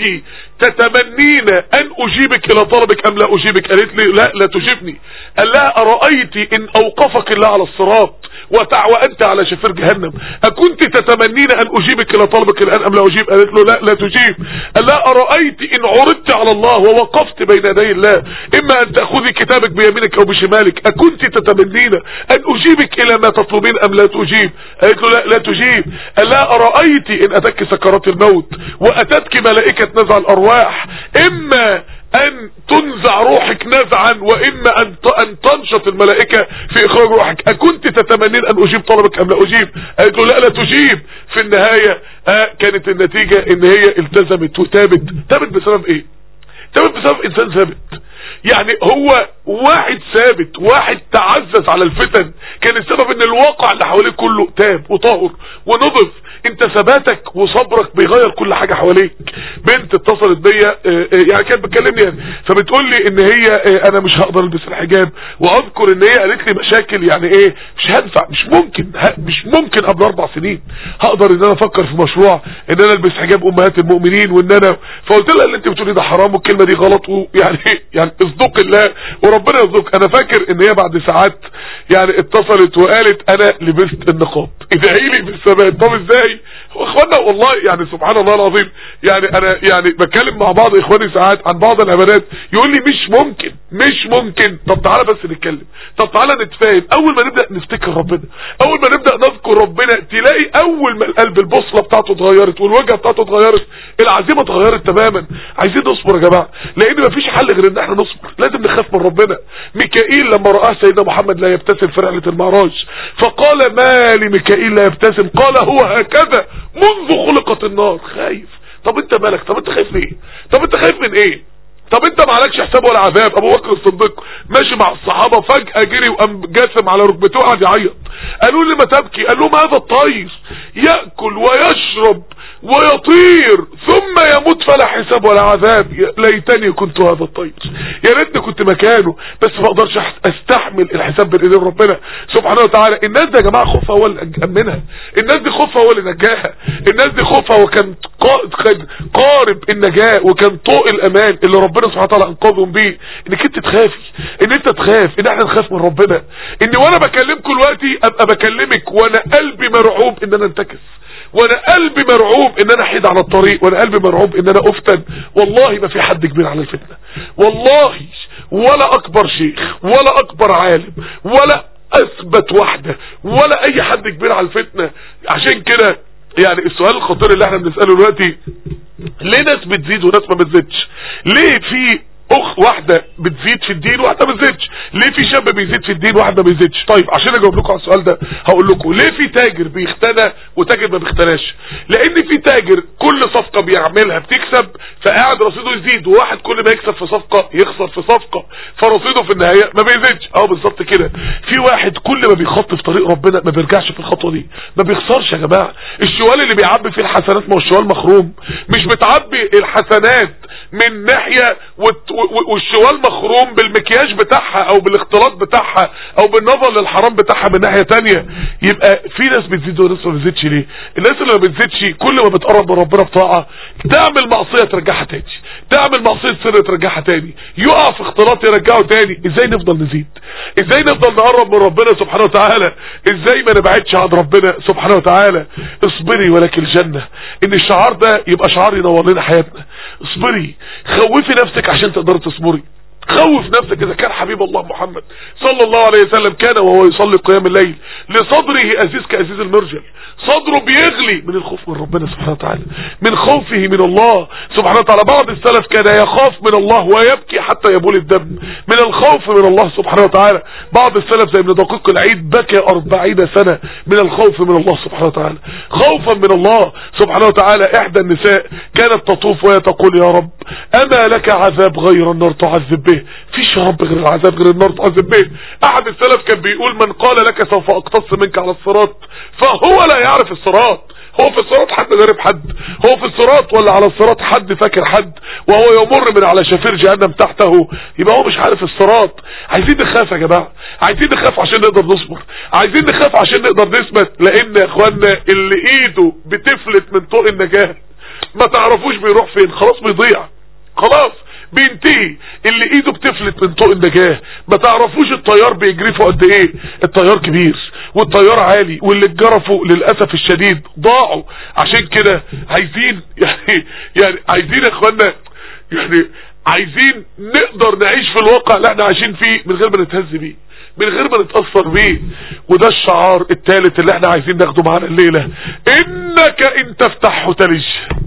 تتمنين أن أجيبك إلى طلبك أم لا أجيبك قالت لي لا لا تجيبني قال لها أرأيت إن أوقفك الله على الصراط وتع وأنت على شفير جهنم أكنت تتمنين أن أجيبك إلى طلبك الآن أم لا أجيب قالت له لا لا تجيب قال لها أرأيت إن عرضت على الله ووقفت بين يدي الله إما أن تأخذي كتابك بيمينك أو بشمالك أكنت تتمنين أن أجيبك إلى ما تطلبين أم لا تجيب قالت له لا لا تجيب قال لها أرأيت إن أتك سكرات الموت وأتتك ملائكة نزع الأرواح إما ان تنزع روحك نزعا واما ان ان تنشط الملائكة في اخراج روحك اكنت تتمنين ان اجيب طلبك ام لا اجيب قالت له لا لا تجيب في النهاية آه كانت النتيجة ان هي التزمت وتابت تابت بسبب ايه تابت بسبب انسان ثابت يعني هو واحد ثابت واحد تعزز على الفتن كان السبب ان الواقع اللي حواليك كله تاب وطهر ونضف انت ثباتك وصبرك بيغير كل حاجة حواليك بنت اتصلت بيا اه اه يعني كانت بتكلمني يعني فبتقول لي ان هي اه انا مش هقدر البس الحجاب واذكر ان هي قالت لي مشاكل يعني ايه مش هدفع مش ممكن مش ممكن قبل اربع سنين هقدر ان انا افكر في مشروع ان انا البس حجاب امهات المؤمنين وان انا فقلت لها اللي انت بتقولي ده حرام والكلمه دي غلط ويعني يعني اصدق الله وربنا يصدق انا فاكر ان هي بعد ساعات يعني اتصلت وقالت انا لبست النقاب ادعي لي بالثبات طب ازاي اخوانا والله يعني سبحان الله العظيم يعني انا يعني بتكلم مع بعض اخواني ساعات عن بعض العبادات يقول لي مش ممكن مش ممكن طب تعالى بس نتكلم طب تعالى نتفاهم اول ما نبدا نفتكر ربنا اول ما نبدا نذكر ربنا تلاقي اول ما القلب البوصله بتاعته اتغيرت والوجهه بتاعته اتغيرت العزيمه اتغيرت تماما عايزين نصبر يا جماعه لان مفيش حل غير ان احنا نصبر لازم نخاف من ربنا ميكائيل لما رآه سيدنا محمد لا يبتسم في رحله المعراج فقال ما لميكائيل لا يبتسم قال هو هكذا منذ خلقت النار خايف طب انت مالك طب انت خايف ليه طب انت خايف من ايه طب انت ما عليكش حساب ولا عذاب ابو بكر الصديق ماشي مع الصحابه فجاه جري وقام جاثم على ركبته وقعد يعيط قالوا لي ما تبكي قال لهم هذا الطير ياكل ويشرب ويطير ثم يموت فلا حساب ولا عذاب ليتني كنت هذا الطير يا ريتني كنت مكانه بس ما اقدرش استحمل الحساب بين ايدين ربنا سبحانه وتعالى الناس دي يا جماعه خوفها هو اللي امنها الناس دي خوفها هو اللي نجاها الناس دي خوفها وكان قارب النجاه وكان طوق الامان اللي ربنا سبحانه وتعالى انقذهم بيه انك انت تخافي ان انت تخاف ان احنا نخاف من ربنا ان وانا بكلمكم دلوقتي ابقى بكلمك وانا قلبي مرعوب ان انا انتكس وانا قلبي مرعوب ان انا احيد على الطريق وانا قلبي مرعوب ان انا افتن والله ما في حد كبير على الفتنة والله ولا اكبر شيخ ولا اكبر عالم ولا اثبت واحدة ولا اي حد كبير على الفتنة عشان كده يعني السؤال الخطير اللي احنا بنسأله دلوقتي ليه ناس بتزيد وناس ما بتزيدش ليه في اخ واحدة بتزيد في الدين واحدة ما بتزيدش ليه في شاب بيزيد في الدين واحدة ما بيزيدش طيب عشان اجاوب لكم على السؤال ده هقول لكم ليه في تاجر بيختنى وتاجر ما بيختناش لان في تاجر كل صفقة بيعملها بتكسب فقاعد رصيده يزيد وواحد كل ما يكسب في صفقة يخسر في صفقة فرصيده في النهاية ما بيزيدش اه بالظبط كده في واحد كل ما بيخط في طريق ربنا ما بيرجعش في الخطوة دي ما بيخسرش يا جماعة الشوال اللي بيعبي فيه الحسنات ما هو الشوال مخروم مش بتعبي الحسنات من ناحية والشوال مخروم بالمكياج بتاعها او بالاختلاط بتاعها او بالنظر للحرام بتاعها من ناحية تانية يبقى في ناس بتزيد وناس ما بتزيدش ليه الناس اللي ما بتزيدش كل ما بتقرب من ربنا بطاعة تعمل معصية ترجعها تاني تعمل معصية سر ترجعها تاني يقع في اختلاط يرجعه تاني ازاي نفضل نزيد ازاي نفضل نقرب من ربنا سبحانه وتعالى ازاي ما نبعدش عن ربنا سبحانه وتعالى اصبري ولك الجنة ان الشعار ده يبقى شعار ينور لنا حياتنا اصبري خوفي نفسك عشان تقدري تصبري خوف نفسك اذا كان حبيب الله محمد صلى الله عليه وسلم كان وهو يصلي قيام الليل لصدره ازيز كازيز المرجل صدره بيغلي من الخوف من ربنا سبحانه وتعالى من خوفه من الله سبحانه وتعالى بعض السلف كان يخاف من الله ويبكي حتى يبول الدم من الخوف من الله سبحانه وتعالى بعض السلف زي ابن دقيق العيد بكى أربعين سنة من الخوف من الله سبحانه وتعالى خوفا من الله سبحانه وتعالى احدى النساء كانت تطوف وهي تقول يا رب اما لك عذاب غير النار تعذب به فيش يا رب غير العذاب غير النار تعذب به احد السلف كان بيقول من قال لك سوف اقتص منك على الصراط فهو لا يعرف الصراط هو في الصراط حد غريب حد هو في الصراط ولا على الصراط حد فاكر حد وهو يمر من على شفير جهنم تحته يبقى هو مش عارف الصراط عايزين نخاف يا جماعة عايزين نخاف عشان نقدر نصبر عايزين نخاف عشان نقدر نثبت لان يا اخوانا اللي ايده بتفلت من طوق النجاة ما تعرفوش بيروح فين خلاص بيضيع خلاص بينتهي اللي ايده بتفلت من طوق النجاة ما تعرفوش الطيار بيجري فوق قد ايه الطيار كبير والطيار عالي واللي اتجرفوا للأسف الشديد ضاعوا عشان كده عايزين يعني يعني عايزين يا اخوانا يعني عايزين نقدر نعيش في الواقع اللي احنا عايشين فيه من غير ما نتهز بيه من غير ما نتأثر بيه وده الشعار الثالث اللي احنا عايزين ناخده معانا الليلة انك ان تفتحه تلج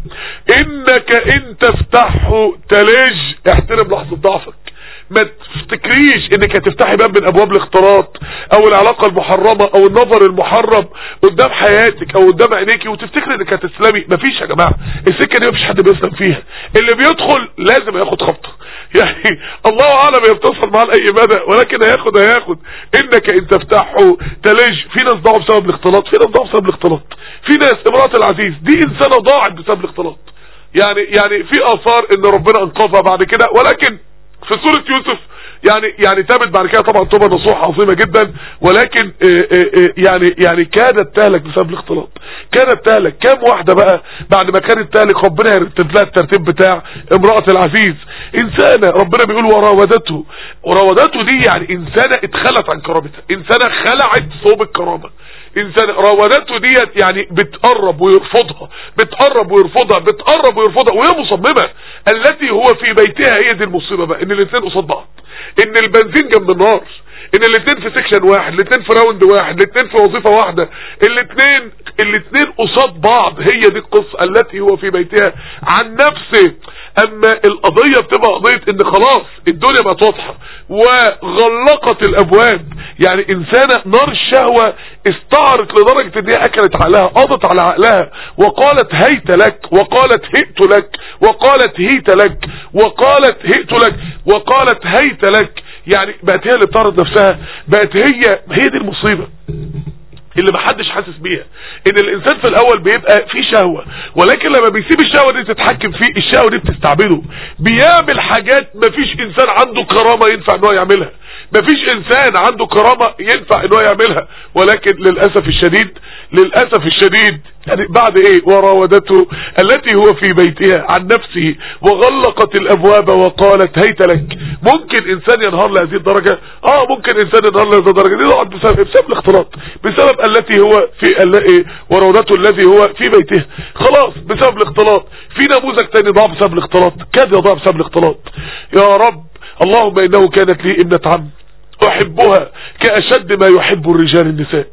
انك ان تفتحه تلج احترم لحظة ضعفك ما تفتكريش انك هتفتحي باب من ابواب الاختلاط او العلاقة المحرمة او النظر المحرم قدام حياتك او قدام عينيكي وتفتكري انك هتسلمي مفيش يا جماعة السكة دي مفيش حد بيسلم فيها اللي بيدخل لازم ياخد خبطة يعني الله اعلم هي بتصل معاه لاي مدى ولكن هياخد هياخد انك ان تفتحه تلج في ناس ضاعوا بسبب الاختلاط في ناس ضاعوا بسبب الاختلاط في ناس امرأة العزيز دي انسانة ضاعت بسبب الاختلاط يعني يعني في اثار ان ربنا انقذها بعد كده ولكن في سورة يوسف يعني يعني تابت بعد كده طبعا توبه نصوح عظيمه جدا ولكن آه، آه، آه، يعني يعني كادت تهلك بسبب الاختلاط كانت تهلك كام واحده بقى بعد ما كانت تهلك ربنا يرتب لها الترتيب بتاع امراه العزيز انسانه ربنا بيقول وراودته وراودته دي يعني انسانه اتخلت عن كرامتها انسانه خلعت ثوب الكرامه انسان راودته ديت يعني بتقرب ويرفضها بتقرب ويرفضها بتقرب ويرفضها وهي مصممة التي هو في بيتها هي دي المصيبة بقى ان الاثنين قصاد بعض ان البنزين جنب النار ان الاثنين في سكشن واحد الاثنين في راوند واحد الاثنين في وظيفة واحدة الاثنين الاثنين قصاد بعض هي دي القصة التي هو في بيتها عن نفسه اما القضية بتبقى قضية ان خلاص الدنيا بقت واضحة وغلقت الابواب يعني انسانة نار الشهوة استعرت لدرجة ان هي اكلت عقلها قضت على عقلها وقالت هيت لك وقالت هئت لك وقالت هيت لك وقالت هئت لك وقالت هيت لك يعني بقت هي اللي بتعرض نفسها بقت هي هي دي المصيبة اللي محدش حاسس بيها ان الانسان في الاول بيبقى فيه شهوة ولكن لما بيسيب الشهوة دي تتحكم فيه الشهوة دي بتستعبده بيعمل حاجات مفيش انسان عنده كرامة ينفع ان هو يعملها مفيش انسان عنده كرامة ينفع ان هو يعملها ولكن للأسف الشديد للأسف الشديد يعني بعد ايه وراودته التي هو في بيتها عن نفسه وغلقت الابواب وقالت هيت لك ممكن انسان ينهار لهذه الدرجة اه ممكن انسان ينهار لهذه الدرجة دي ضاعت بسبب بسبب الاختلاط بسبب التي هو في ال- وراودته الذي هو في بيته خلاص بسبب الاختلاط في نموذج تاني ضاع بسبب الاختلاط كاد يضاع بسبب الاختلاط يا رب اللهم انه كانت لي ابنة عم احبها كاشد ما يحب الرجال النساء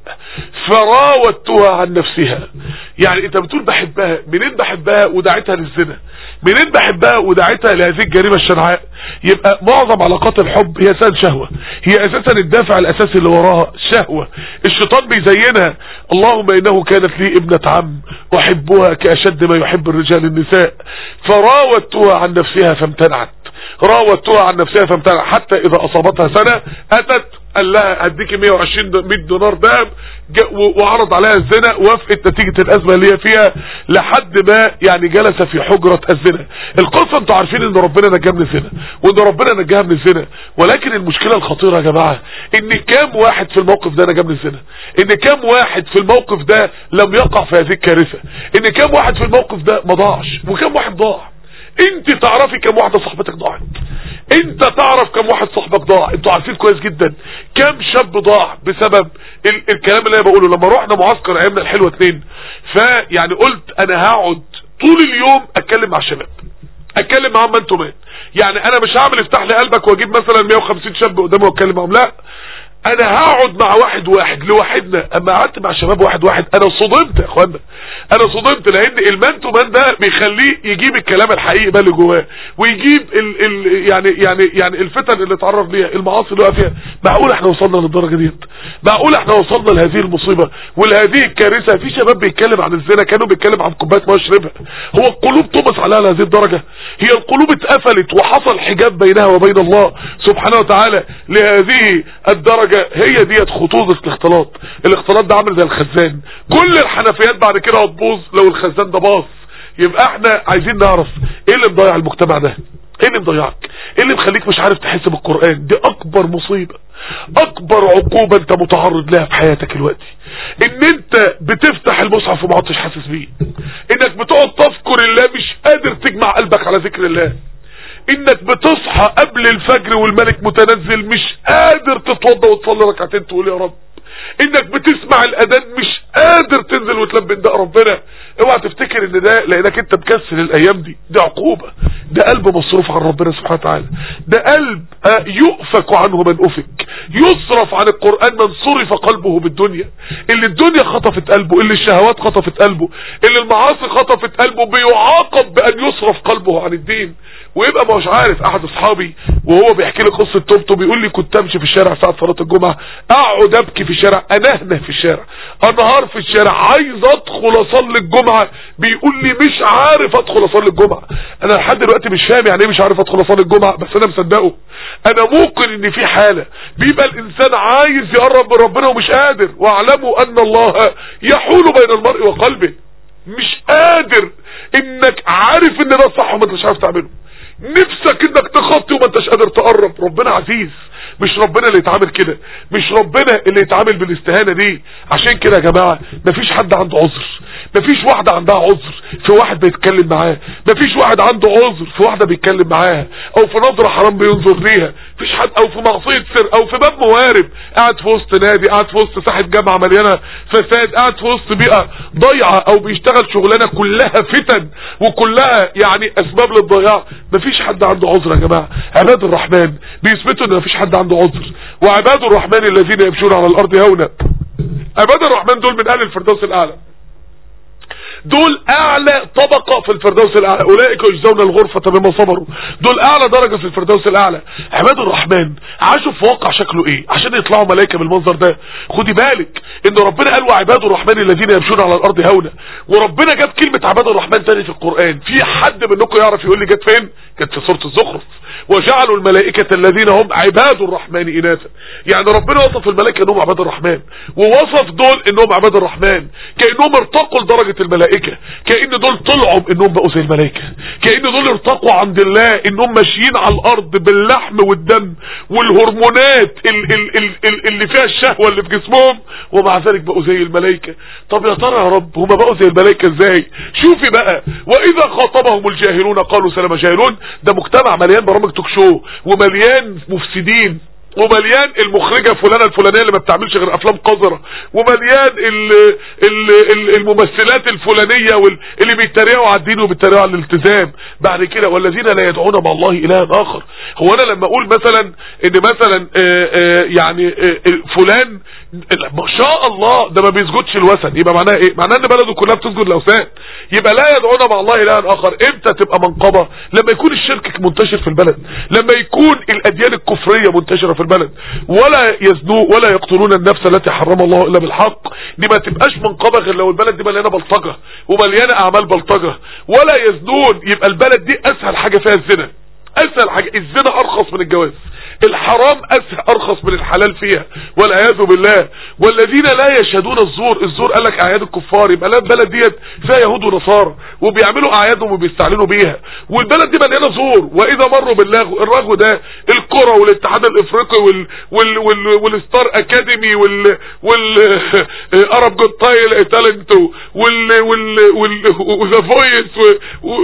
فراودتها عن نفسها يعني انت بتقول بحبها منين بحبها ودعتها للزنا منين بحبها ودعتها لهذه الجريمة الشنعاء يبقى معظم علاقات الحب هي سال شهوة هي اساسا الدافع الاساسي اللي وراها شهوة الشيطان بيزينها اللهم انه كانت لي ابنة عم احبها كاشد ما يحب الرجال النساء فراودتها عن نفسها فامتنعت راودتها عن نفسها فامتنع حتى اذا اصابتها سنة اتت قال لها هديكي 120 100 دينار دهب جا- و- وعرض عليها الزنا وافقت نتيجة الازمة اللي هي فيها لحد ما يعني جلس في حجرة الزنا القصة انتوا عارفين ان ربنا نجاه من الزنا وان ربنا نجاها من الزنا ولكن المشكلة الخطيرة يا جماعة ان كام واحد في الموقف ده نجا من الزنا ان كام واحد في الموقف ده لم يقع في هذه الكارثة ان كام واحد في الموقف ده ما ضاعش وكام واحد ضاع انت تعرفي كم واحدة صاحبتك ضاعت انت تعرف كم واحد صاحبك ضاع انتوا عارفين كويس جدا كم شاب ضاع بسبب ال الكلام اللي انا بقوله لما رحنا معسكر ايامنا الحلوة اتنين فيعني قلت انا هقعد طول اليوم اتكلم مع الشباب اتكلم معاهم مان تو مان يعني انا مش هعمل افتح لي قلبك واجيب مثلا 150 شاب قدامي واتكلم معاهم لا انا هقعد مع واحد واحد لوحدنا اما قعدت مع شباب واحد واحد انا صدمت يا اخوانا انا صدمت لان المان تو مان ده بيخليه يجيب الكلام الحقيقي بقى اللي جواه ويجيب ال ال يعني يعني يعني الفتن اللي اتعرض ليها المعاصي اللي وقع فيها معقول احنا وصلنا للدرجه ديت معقول احنا وصلنا لهذه المصيبه ولهذه الكارثه في شباب بيتكلم عن الزنا كانوا بيتكلم عن كوبايه ميه يشربها هو القلوب طمس عليها لهذه الدرجه هي القلوب اتقفلت وحصل حجاب بينها وبين الله سبحانه وتعالى لهذه الدرجه هي ديت خطوط الاختلاط الاختلاط ده عامل زي الخزان كل الحنفيات بعد كده هتبوظ لو الخزان ده باظ يبقى احنا عايزين نعرف ايه اللي مضيع المجتمع ده ايه اللي مضيعك ايه اللي مخليك مش عارف تحس بالقرآن دي اكبر مصيبة اكبر عقوبة انت متعرض لها في حياتك دلوقتي ان انت بتفتح المصحف وما عدتش حاسس بيه انك بتقعد تذكر الله مش قادر تجمع قلبك على ذكر الله انك بتصحى قبل الفجر والملك متنزل مش قادر تتوضى وتصلي ركعتين تقول يا رب انك بتسمع الاذان مش قادر تنزل وتلبي نداء ربنا اوعى تفتكر ان ده لانك انت مكسل الايام دي دي عقوبة ده قلب مصروف عن ربنا سبحانه وتعالى ده قلب آه، يؤفك عنه من افك يصرف عن القرآن من صرف قلبه بالدنيا اللي الدنيا خطفت قلبه اللي الشهوات خطفت قلبه اللي المعاصي خطفت قلبه بيعاقب بان يصرف قلبه عن الدين ويبقى مش عارف احد اصحابي وهو بيحكي لي قصه توبته بيقول لي كنت امشي في الشارع ساعه صلاه الجمعه اقعد ابكي في الشارع انهنه في الشارع انهار في الشارع عايز ادخل اصلي الجمعه بيقول لي مش عارف ادخل اصلي الجمعه انا لحد دلوقتي مش فاهم يعني ايه مش عارف ادخل اصلي الجمعه بس انا مصدقه انا موقن ان في حاله بيبقى الانسان عايز يقرب من ربنا ومش قادر واعلموا ان الله يحول بين المرء وقلبه مش قادر انك عارف ان ده صح وما انتش عارف تعمله نفسك انك تخطي وما انتش قادر تقرب ربنا عزيز مش ربنا اللي يتعامل كده مش ربنا اللي يتعامل بالاستهانة دي عشان كده يا جماعة مفيش حد عنده عذر مفيش واحدة عندها عذر في واحد بيتكلم معاه مفيش واحد عنده عذر في واحدة بيتكلم معاها او في نظرة حرام بينظر ليها مفيش حد او في معصية سر او في باب موارب قاعد في وسط نادي قاعد في وسط ساحة جامعة مليانة فساد قاعد في وسط بيئة ضيعة او بيشتغل شغلانة كلها فتن وكلها يعني اسباب للضياع مفيش حد عنده عذر يا جماعة عباد الرحمن بيثبتوا ان مفيش حد عنده عذر وعباد الرحمن الذين يمشون على الارض هونا عباد الرحمن دول من اهل الفردوس الاعلى دول اعلى طبقة في الفردوس الاعلى اولئك يجزون الغرفة بما صبروا دول اعلى درجة في الفردوس الاعلى عباد الرحمن عاشوا في واقع شكله ايه عشان يطلعوا ملائكة بالمنظر ده خدي بالك ان ربنا قال وعباد الرحمن الذين يمشون على الارض هونا وربنا جاب كلمة عباد الرحمن تاني في القرآن في حد منكم يعرف يقول لي جت فين جت في سورة الزخرف وجعلوا الملائكة الذين هم عباد الرحمن إناثا يعني ربنا وصف الملائكة انهم عباد الرحمن ووصف دول انهم عباد الرحمن كأنهم ارتقوا لدرجة الملائكة كأن دول طلعوا انهم بقوا زي الملائكة كأن دول ارتقوا عند الله انهم ماشيين على الارض باللحم والدم والهرمونات ال ال ال ال اللي فيها الشهوة اللي في جسمهم ومع ذلك بقوا زي الملائكة طب يا ترى يا رب هما بقوا زي الملائكة ازاي شوفي بقى واذا خاطبهم الجاهلون قالوا سلام جاهلون ده مجتمع مليان برامج توك شو ومليان مفسدين ومليان المخرجة فلانة الفلانية اللي ما بتعملش غير افلام قذرة ومليان ال ال ال الممثلات الفلانية وال- اللي بيتريقوا على الدين وبيتريقوا على الالتزام بعد كده والذين لا يدعون مع الله الها اخر هو انا لما اقول مثلا ان مثلا آه، آه، يعني آه، آه، فلان ما شاء الله ده ما بيسجدش الوثن يبقى معناها ايه معناها ان بلده كلها بتسجد الاوثان يبقى لا يدعون مع الله الها اخر امتى تبقى منقبة لما يكون الشرك منتشر في البلد لما يكون الاديان الكفرية منتشرة في البلد ولا يزنوا ولا يقتلون النفس التي حرم الله الا بالحق دي ما تبقاش منقبة غير لو البلد دي مليانة بلطجة ومليانة اعمال بلطجة ولا يزنون يبقى البلد دي اسهل حاجة فيها الزنا اسهل حاجة الزنا ارخص من الجواز الحرام اسهل ارخص من الحلال فيها والعياذ بالله والذين لا يشهدون الزور الزور قال لك اعياد الكفار يبقى لا البلد ديت فيها يهود ونصارى وبيعملوا اعيادهم وبيستعلنوا بيها والبلد دي مليانه زور واذا مروا باللغو الرغو ده الكره والاتحاد الافريقي وال وال وال والستار اكاديمي وال وال ارب جود تايل تالنت وال وال وال وذا فويس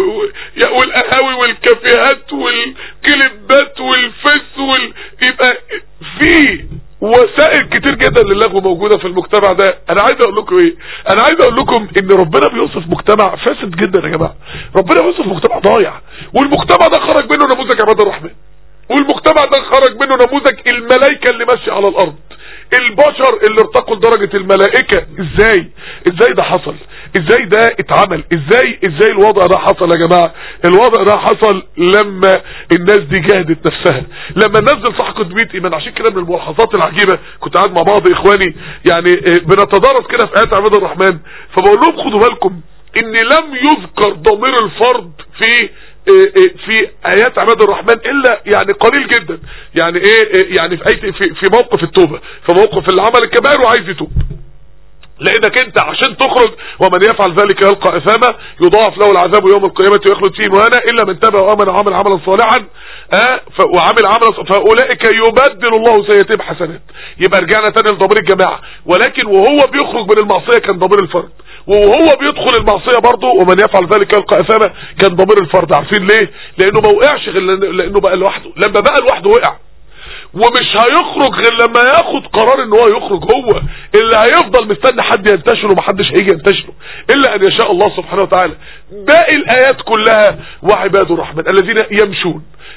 والقهاوي والكافيهات والكليبات والفيس وال يبقى في وسائل كتير جدا للغو موجودة في المجتمع ده انا عايز اقول لكم ايه انا عايز اقول لكم ان ربنا بيوصف مجتمع فاسد جدا يا جماعة ربنا بيوصف مجتمع ضايع والمجتمع ده خرج منه نموذج عباد الرحمن والمجتمع ده خرج منه نموذج الملائكة اللي ماشية على الارض البشر اللي ارتقوا لدرجة الملائكة ازاي ازاي ده حصل ازاي ده اتعمل ازاي ازاي الوضع ده حصل يا جماعة الوضع ده حصل لما الناس دي جهدت نفسها لما الناس دي صحقت بيت ايمان عشان كده من الملاحظات العجيبة كنت قاعد مع بعض اخواني يعني اه، بنتدارس كده في ايات عباد الرحمن فبقول لهم خدوا بالكم ان لم يذكر ضمير الفرد في في ايات عباد الرحمن الا يعني قليل جدا يعني ايه يعني في اي في, في موقف التوبة في موقف العمل الكبائر وعايز يتوب لانك انت عشان تخرج ومن يفعل ذلك يلقى اثامة يضاعف له العذاب يوم القيامة ويخلد فيه مهانا الا من تاب وامن وعمل عملا صالحا اه ف- وعمل عملا ص- فاولئك يبدل الله سيئاتهم حسنات يبقى رجعنا تاني لضمير الجماعة ولكن وهو بيخرج من المعصية كان ضمير الفرد وهو بيدخل المعصية برضه ومن يفعل ذلك يلقى اثامة كان ضمير الفرد عارفين ليه لانه ما وقعش غير لأن- لانه بقى لوحده لما بقى لوحده وقع ومش هيخرج غير لما ياخد قرار ان هو يخرج هو اللي هيفضل مستني حد ينتشره ومحدش هيجي ينتشره الا ان يشاء الله سبحانه وتعالى باقي الايات كلها وعباد الرحمن الذين يمشون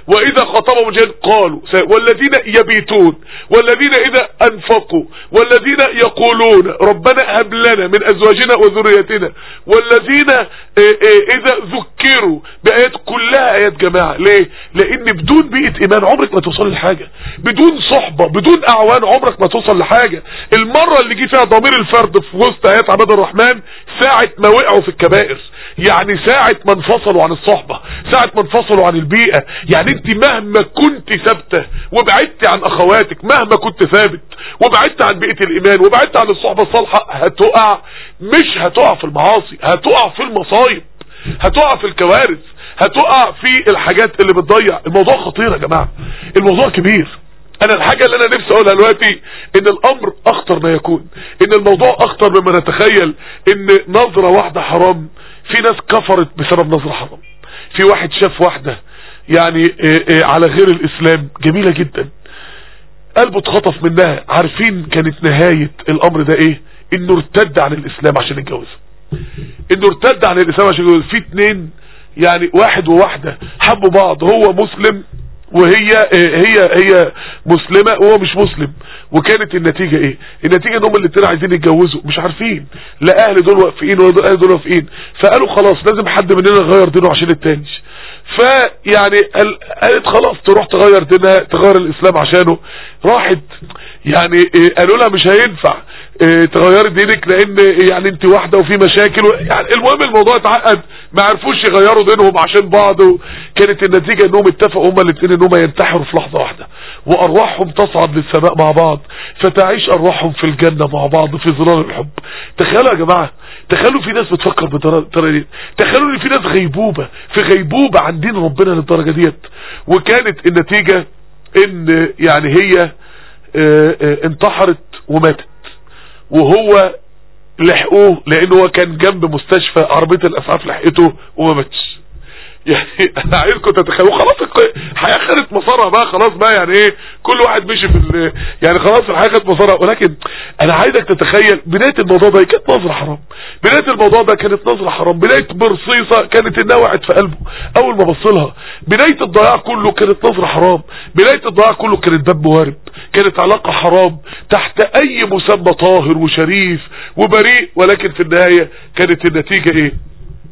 واذا خاطبهم الجاهل قالوا والذين يبيتون والذين اذا انفقوا والذين يقولون ربنا هب لنا من ازواجنا وذريتنا والذين اذا ذكروا بايات كلها ايات جماعه ليه لان بدون بيئه ايمان عمرك ما توصل لحاجه بدون صحبه بدون اعوان عمرك ما توصل لحاجه المره اللي جه فيها ضمير الفرد في وسط ايات عباد الرحمن ساعه ما وقعوا في الكبائر يعني ساعة ما انفصلوا عن الصحبة ساعة ما انفصلوا عن البيئة يعني انت مهما كنت ثابتة وبعدت عن اخواتك مهما كنت ثابت وبعدت عن بيئة الايمان وبعدت عن الصحبة الصالحة هتقع مش هتقع في المعاصي هتقع في المصايب هتقع في الكوارث هتقع في الحاجات اللي بتضيع الموضوع خطير يا جماعة الموضوع كبير انا الحاجة اللي انا نفسي اقولها دلوقتي ان الامر اخطر ما يكون ان الموضوع اخطر مما نتخيل ان نظرة واحدة حرام في ناس كفرت بسبب نظرة حرام في واحد شاف واحدة يعني إيه إيه على غير الاسلام جميلة جدا قلبه اتخطف منها عارفين كانت نهاية الامر ده ايه انه ارتد عن الاسلام عشان يتجوزها انه ارتد عن الاسلام عشان يتجوز في اتنين يعني واحد وواحدة حبوا بعض هو مسلم وهي هي هي مسلمة وهو مش مسلم وكانت النتيجة ايه النتيجة ان هم الاتنين عايزين يتجوزوا مش عارفين لا اهل دول واقفين ولا اهل دول واقفين فقالوا خلاص لازم حد مننا يغير دينه عشان التاني فيعني قالت خلاص تروح تغير دينها تغير الاسلام عشانه راحت يعني قالوا لها مش هينفع تغيري دينك لان يعني انت واحدة وفي مشاكل يعني المهم الموضوع اتعقد ما عرفوش يغيروا دينهم عشان بعض كانت النتيجة انهم اتفقوا هما الاثنين انهم ينتحروا في لحظة واحدة وارواحهم تصعد للسماء مع بعض فتعيش ارواحهم في الجنة مع بعض في ظلال الحب تخيلوا يا جماعة تخيلوا في ناس بتفكر بالطريقة دي تخيلوا ان في ناس غيبوبة في غيبوبة عن دين ربنا للدرجة ديت وكانت النتيجة ان يعني هي اه اه انتحرت وماتت وهو لحقوه لانه هو كان جنب مستشفى عربية الاسعاف لحقته وما ماتش يعني انا عايزكم تتخيلوا خلاص الحياة خدت مسارها بقى خلاص بقى يعني ايه كل واحد مشي في ال... يعني خلاص الحياة خدت مسارها ولكن انا عايزك تتخيل بداية الموضوع ده كانت نظرة حرام بداية الموضوع ده كانت نظرة حرام بداية برصيصة كانت انها وقعت في قلبه اول ما بصلها بداية الضياع كله كانت نظرة حرام بداية الضياع كله كانت دم وارد كانت علاقة حرام تحت اي مسمى طاهر وشريف وبريء ولكن في النهاية كانت النتيجة ايه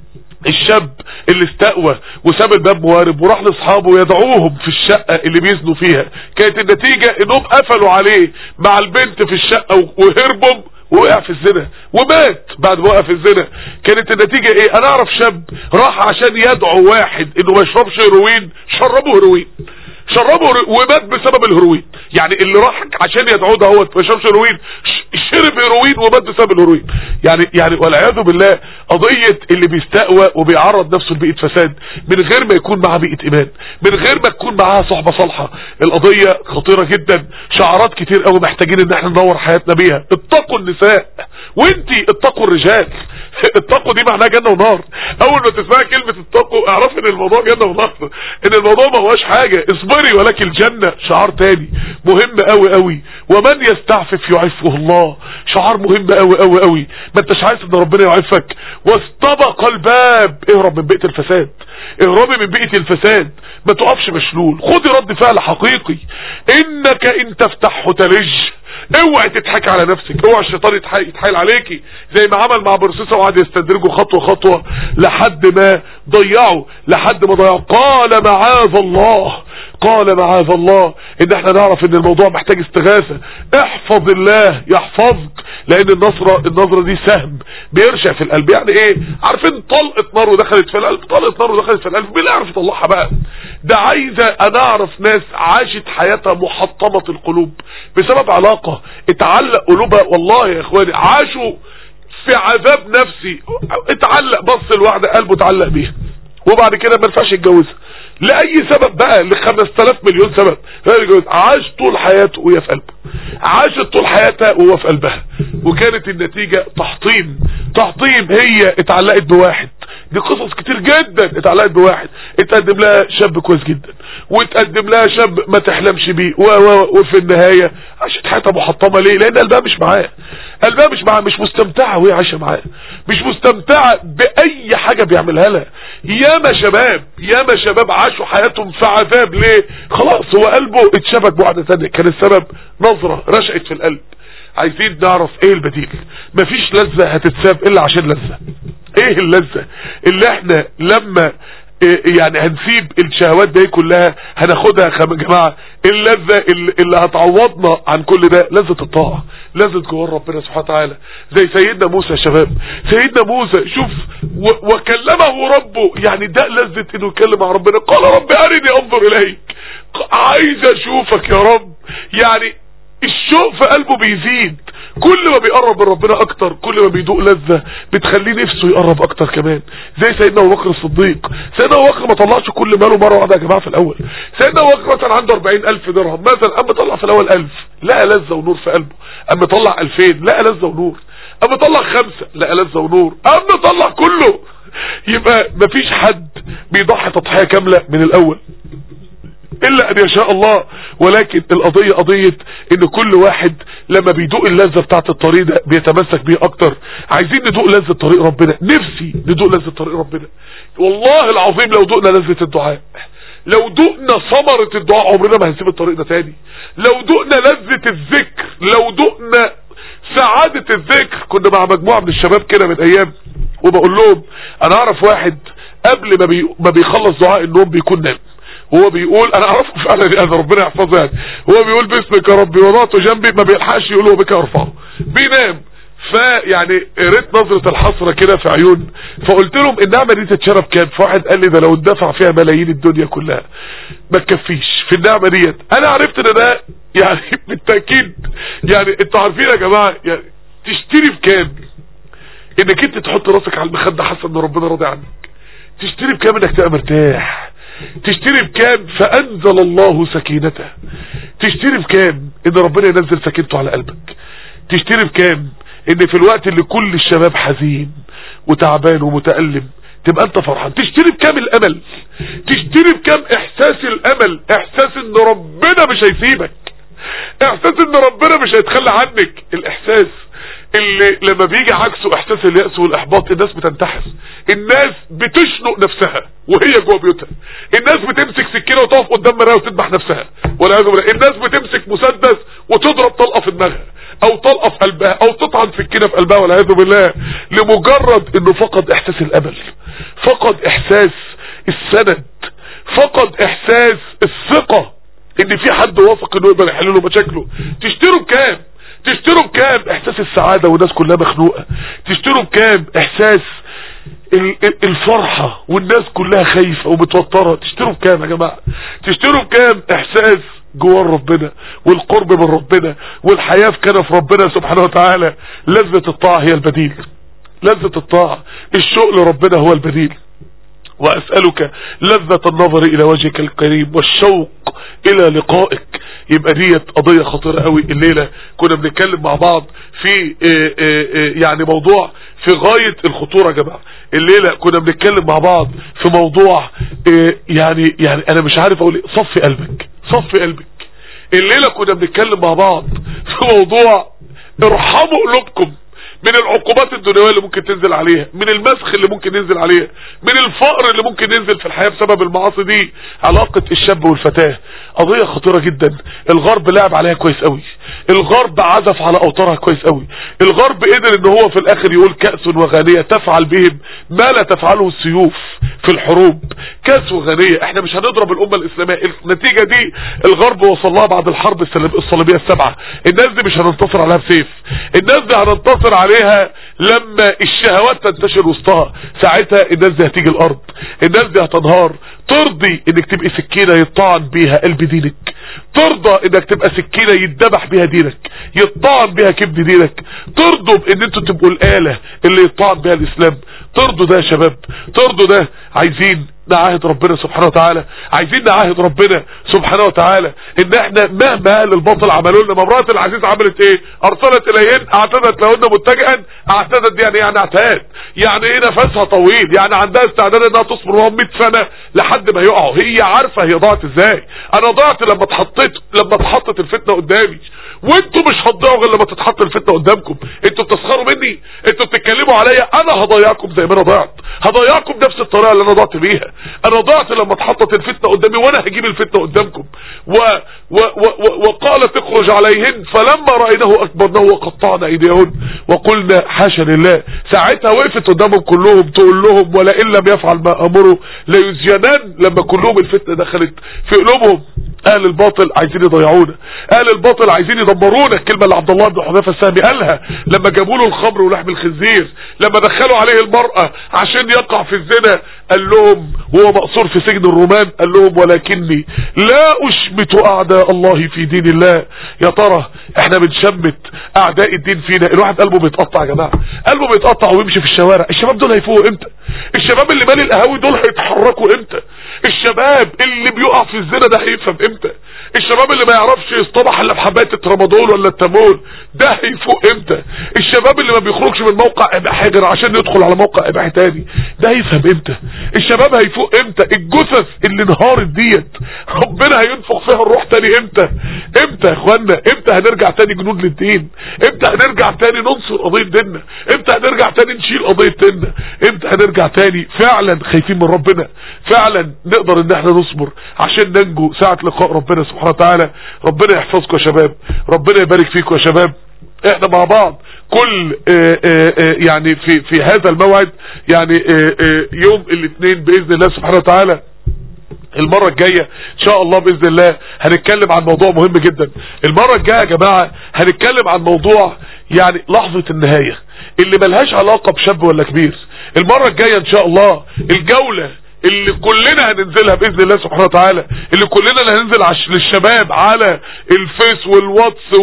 الشاب اللي استقوى وساب الباب موارب وراح لاصحابه يدعوهم في الشقة اللي بيزنوا فيها كانت النتيجة انهم قفلوا عليه مع البنت في الشقة وهربوا وقع في الزنا ومات بعد ما وقع في الزنا كانت النتيجة ايه انا اعرف شاب راح عشان يدعو واحد انه ما يشربش هيروين شربه هيروين شربه ومات بسبب الهيروين يعني اللي راح عشان يدعوه ده هو ما يشربش هيروين شرب هيروين ومات بسبب الهيروين يعني يعني والعياذ بالله قضية اللي بيستقوى وبيعرض نفسه لبيئة فساد من غير ما يكون معاه بيئة ايمان من غير ما تكون معاها صحبة صالحة القضية خطيرة جدا شعارات كتير قوي محتاجين ان احنا ندور حياتنا بيها اتقوا النساء وانتي اتقوا الرجال اتقوا دي معناها جنة ونار اول ما تسمعي كلمة اتقوا اعرف ان الموضوع جنة ونار ان الموضوع ما هواش حاجة اصبري ولكن الجنة شعار تاني مهم قوي قوي ومن يستعفف يعفه الله شعار مهم قوي قوي قوي ما انتش عايز ان ربنا يعفك واستبق الباب اهرب من بيئة الفساد اهربي من بيئة الفساد ما تقفش مشلول خدي رد فعل حقيقي انك ان تفتحه تلج اوعي تضحكي على نفسك اوعي الشيطان يتحايل عليكي زي ما عمل مع برسوسة وقعد يستدرجه خطوة خطوة لحد ما ضيعه لحد ما ضيعه قال معاذ الله قال معاذ الله ان احنا نعرف ان الموضوع محتاج استغاثة احفظ الله يحفظك لان النصرة النظرة دي سهم بيرشع في القلب يعني ايه عارفين طلقة نار ودخلت في القلب طلقة نار ودخلت في القلب مين اللي يعرف يطلعها بقى ده عايزة انا اعرف ناس عاشت حياتها محطمة القلوب بسبب علاقة اتعلق قلوبها والله يا اخواني عاشوا في عذاب نفسي اتعلق بص الواحدة قلبه اتعلق بيها وبعد كده ما ينفعش يتجوزها لأي سبب بقى ل 5000 مليون سبب عاش طول حياته وهي في قلبه عاشت طول حياتها وهو في قلبها وكانت النتيجة تحطيم تحطيم هي اتعلقت بواحد دي قصص كتير جدا اتعلقت بواحد اتقدم لها شاب كويس جدا واتقدم لها شاب ما تحلمش بيه و و وفي النهاية عاشت حياتها محطمة ليه لان قلبها مش معاه قلبها مش مع مش مستمتعة وهي عايشة معاه مش مستمتعة بأي حاجة بيعملها لها ياما شباب ياما شباب عاشوا حياتهم في عذاب ليه خلاص هو قلبه اتشبك بواحدة تانية كان السبب نظرة رشقت في القلب عايزين نعرف ايه البديل مفيش لذة هتتساب الا عشان لذة ايه اللذة اللي احنا لما إيه يعني هنسيب الشهوات دي كلها هناخدها يا جماعة اللذة اللي هتعوضنا عن كل ده لذة الطاعة لذة جوار ربنا سبحانه وتعالى زي سيدنا موسى يا شباب سيدنا موسى شوف وكلمه ربه يعني ده لذة انه يتكلم مع ربنا قال رب ارني انظر اليك عايز اشوفك يا رب يعني الشوق في قلبه بيزيد كل ما بيقرب من ربنا اكتر كل ما بيدوق لذة بتخليه نفسه يقرب اكتر كمان زي سيدنا ابو بكر الصديق سيدنا ابو بكر ما طلعش كل ماله مره واحده يا جماعه في الاول سيدنا ابو بكر مثلا عنده 40000 درهم مثلا اما طلع في الاول 1000 لقى لذة ونور في قلبه اما طلع 2000 لقى لذة ونور اما طلع خمسة لقى لذة ونور اما طلع كله يبقى مفيش حد بيضحي تضحية كاملة من الاول الا ان يشاء الله ولكن القضية قضية ان كل واحد لما بيدوق اللذة بتاعت الطريق ده بيتمسك بيه اكتر عايزين ندوق لذة طريق ربنا نفسي ندوق لذة طريق ربنا والله العظيم لو دقنا لذة الدعاء لو دقنا ثمرة الدعاء عمرنا ما هنسيب الطريق ده تاني لو دقنا لذة الذكر لو دقنا سعادة الذكر كنا مع مجموعة من الشباب كده من ايام وبقول لهم انا اعرف واحد قبل ما, بي ما بيخلص دعاء النوم بيكون نام هو بيقول انا اعرفه فعلا هذا ربنا يحفظه يعني هو بيقول باسمك يا ربي وضعته جنبي ما بيلحقش يقول له بك ارفعه بينام فيعني قريت نظرة الحسرة كده في عيون فقلت لهم النعمة دي تتشرب كام فواحد قال لي ده لو اتدفع فيها ملايين الدنيا كلها ما تكفيش في النعمة ديت انا عرفت ان ده يعني بالتأكيد يعني انتوا عارفين يا جماعة يعني تشتري بكام انك انت تحط راسك على المخدة حاسة ان ربنا راضي عنك تشتري بكام انك تبقى مرتاح تشتري بكام فانزل الله سكينته تشتري بكام ان ربنا ينزل سكينته على قلبك تشتري بكام ان في الوقت اللي كل الشباب حزين وتعبان ومتألم تبقى انت فرحان تشتري بكام الامل تشتري بكام احساس الامل احساس ان ربنا مش هيسيبك احساس ان ربنا مش هيتخلى عنك الاحساس اللي لما بيجي عكسه احساس اليأس والاحباط الناس بتنتحر الناس بتشنق نفسها وهي جوه بيوتها الناس بتمسك سكينه وتقف قدام مرايه وتذبح نفسها والعياذ بالله الناس بتمسك مسدس وتضرب طلقه في دماغها او طلقه في قلبها او تطعن سكينه في قلبها والعياذ بالله لمجرد انه فقد احساس الامل فقد احساس السند فقد احساس الثقه ان في حد واثق انه يقدر يحل له مشاكله تشتروا بكام تشتروا بكام احساس السعادة والناس كلها مخنوقة تشتروا بكام احساس الفرحة والناس كلها خايفة ومتوترة تشتروا بكام يا جماعة تشتروا بكام احساس جوار ربنا والقرب من ربنا والحياة في كنف ربنا سبحانه وتعالى لذة الطاعة هي البديل لذة الطاعة الشوق لربنا هو البديل وأسألك لذة النظر إلى وجهك الكريم والشوق إلى لقائك يبقى ديت قضية خطيرة قوي الليلة كنا بنتكلم مع بعض في اه اه يعني موضوع في غاية الخطورة يا جماعة الليلة كنا بنتكلم مع بعض في موضوع اه يعني يعني انا مش عارف اقول صفي قلبك صفي قلبك الليلة كنا بنتكلم مع بعض في موضوع ارحموا قلوبكم من العقوبات الدنيوية اللي ممكن تنزل عليها من المسخ اللي ممكن ينزل عليها من الفقر اللي ممكن ينزل في الحياة بسبب المعاصي دي علاقة الشاب والفتاة قضية خطيرة جدا الغرب لعب عليها كويس قوي الغرب عزف على اوتارها كويس قوي الغرب قدر ان هو في الاخر يقول كأس وغنية تفعل بهم ما لا تفعله السيوف في الحروب كأس وغنية احنا مش هنضرب الامة الاسلامية النتيجة دي الغرب وصل لها بعد الحرب الصليبية السبعة الناس دي مش هننتصر عليها بسيف الناس دي هننتصر عليها لما الشهوات تنتشر وسطها ساعتها الناس دي هتيجي الارض الناس دي هتنهار ترضي انك تبقي سكينة يطعن بيها قلب دينك ترضى انك تبقى سكينة يتذبح بيها دينك يطعن بيها كبد دينك ترضوا بان انتوا تبقوا الآلة اللي يطعن بيها الاسلام ترضوا ده يا شباب ترضوا ده عايزين نعاهد ربنا سبحانه وتعالى عايزين نعاهد ربنا سبحانه وتعالى ان احنا مهما اهل الباطل عملوا لنا امراه العزيز عملت ايه ارسلت اليهن اعتدت لهن متجئا اعتدت دي يعني يعني اعتاد يعني ايه نفسها طويل يعني عندها استعداد انها تصبر وهم 100 سنه لحد ما يقعوا هي عارفه هي ضاعت ازاي انا ضاعت لما اتحطيت لما اتحطت الفتنه قدامي وانتوا مش هتضيعوا غير لما تتحط الفتنه قدامكم انتوا بتسخروا مني انتوا بتتكلموا عليا انا هضيعكم زي ما انا ضيعت هضيعكم بنفس الطريقه اللي انا ضعت بيها انا ضعت لما اتحطت الفتنه قدامي وانا هجيب الفتنه قدامكم و و و و وقالت اخرج عليهن فلما رايناه اكبرناه وقطعنا ايديهن وقلنا حاشا لله ساعتها وقفت قدامهم كلهم تقول لهم ولئن لم يفعل ما امره ليزينن لما كلهم الفتنه دخلت في قلوبهم اهل الباطل عايزين يضيعونا اهل الباطل عايزين يدمرونا الكلمه اللي عبد الله بن حذيفه السهمي قالها لما جابوا له الخمر ولحم الخنزير لما دخلوا عليه المراه عشان يقع في الزنا قال لهم وهو مقصور في سجن الرومان قال لهم ولكني لا اشمت اعداء الله في دين الله يا ترى احنا بنشمت اعداء الدين فينا الواحد قلبه بيتقطع يا جماعه قلبه بيتقطع ويمشي في الشوارع الشباب دول هيفوقوا امتى الشباب اللي مالي القهاوي دول هيتحركوا امتى الشباب اللي بيقع في الزنا ده هيفهم امتى الشباب اللي ما يعرفش يصطبح الا بحبايه الترامادول ولا التامول ده هيفوق امتى الشباب اللي ما بيخرجش من موقع اباحي حجر عشان يدخل على موقع اباحي تاني ده هيفهم امتى الشباب هيفوق امتى الجثث اللي انهارت ديت ربنا هينفخ فيها الروح تاني امتى امتى يا اخوانا امتى هنرجع تاني جنود للدين امتى هنرجع تاني ننصر قضيه ديننا امتى هنرجع تاني نشيل قضيه ديننا امتى هنرجع تاني فعلا خايفين من ربنا فعلا نقدر ان احنا نصبر عشان ننجو ساعة لقاء ربنا سبحانه وتعالى ربنا يحفظكم يا شباب ربنا يبارك فيكم يا شباب احنا مع بعض كل اه اه اه يعني في في هذا الموعد يعني يوم الاثنين باذن الله سبحانه وتعالى المرة الجاية ان شاء الله باذن الله هنتكلم عن موضوع مهم جدا المرة الجاية يا جماعة هنتكلم عن موضوع يعني لحظة النهاية اللي ملهاش علاقة بشاب ولا كبير المرة الجاية ان شاء الله الجولة اللي كلنا هننزلها باذن الله سبحانه وتعالى اللي كلنا هننزل عش للشباب على الفيس والواتس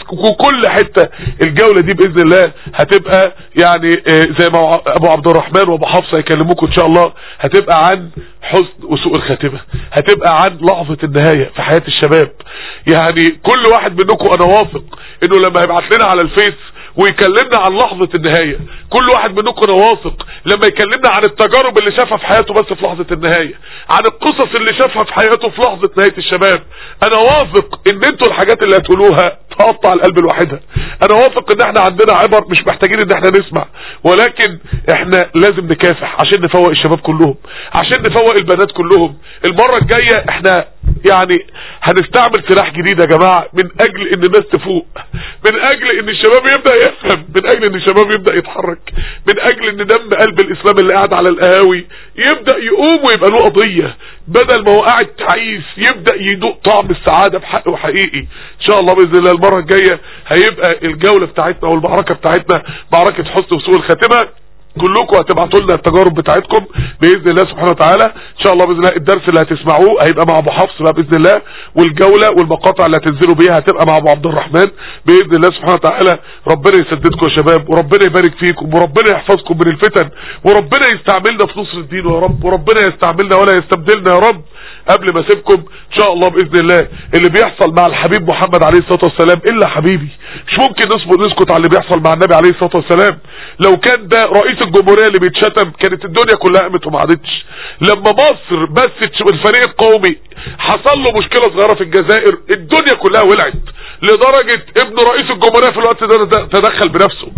وكل حته الجوله دي باذن الله هتبقى يعني زي ما ابو عبد الرحمن وابو حفصه يكلموكم ان شاء الله هتبقى عن حسن وسوء الخاتمه هتبقى عن لحظه النهايه في حياه الشباب يعني كل واحد منكم انا واثق انه لما هيبعت لنا على الفيس ويكلمنا عن لحظة النهاية كل واحد منكم انا واثق لما يكلمنا عن التجارب اللي شافها في حياته بس في لحظة النهاية عن القصص اللي شافها في حياته في لحظة نهاية الشباب انا واثق ان انتوا الحاجات اللي هتقولوها تقطع القلب الواحدة انا واثق ان احنا عندنا عبر مش محتاجين ان احنا نسمع ولكن احنا لازم نكافح عشان نفوق الشباب كلهم عشان نفوق البنات كلهم المرة الجاية احنا يعني هنستعمل سلاح جديد يا جماعة من اجل ان الناس تفوق من اجل ان الشباب يبدأ يفهم من اجل ان الشباب يبدأ يتحرك من اجل ان دم قلب الاسلام اللي قاعد على القهاوي يبدأ يقوم ويبقى له قضية بدل ما هو قاعد تعيس يبدأ يدوق طعم السعادة بحق وحقيقي ان شاء الله باذن الله المرة الجاية هيبقى الجولة بتاعتنا والمعركة بتاعتنا معركة حسن وسوء الخاتمة كلكم هتبعتوا لنا التجارب بتاعتكم باذن الله سبحانه وتعالى ان شاء الله باذن الله الدرس اللي هتسمعوه هيبقى مع ابو حفص بقى باذن الله والجوله والمقاطع اللي هتنزلوا بيها هتبقى مع ابو عبد الرحمن باذن الله سبحانه وتعالى ربنا يسددكم يا شباب وربنا يبارك فيكم وربنا يحفظكم من الفتن وربنا يستعملنا في نصر الدين يا رب وربنا يستعملنا ولا يستبدلنا يا رب قبل ما اسيبكم ان شاء الله باذن الله اللي بيحصل مع الحبيب محمد عليه الصلاه والسلام الا حبيبي مش ممكن نصبر نسكت على اللي بيحصل مع النبي عليه الصلاه والسلام لو كان ده رئيس الجمهوريه اللي بيتشتم كانت الدنيا كلها قامت وما عادتش لما مصر بس الفريق القومي حصل له مشكله صغيره في الجزائر الدنيا كلها ولعت لدرجة ابن رئيس الجمهورية في الوقت ده تدخل بنفسه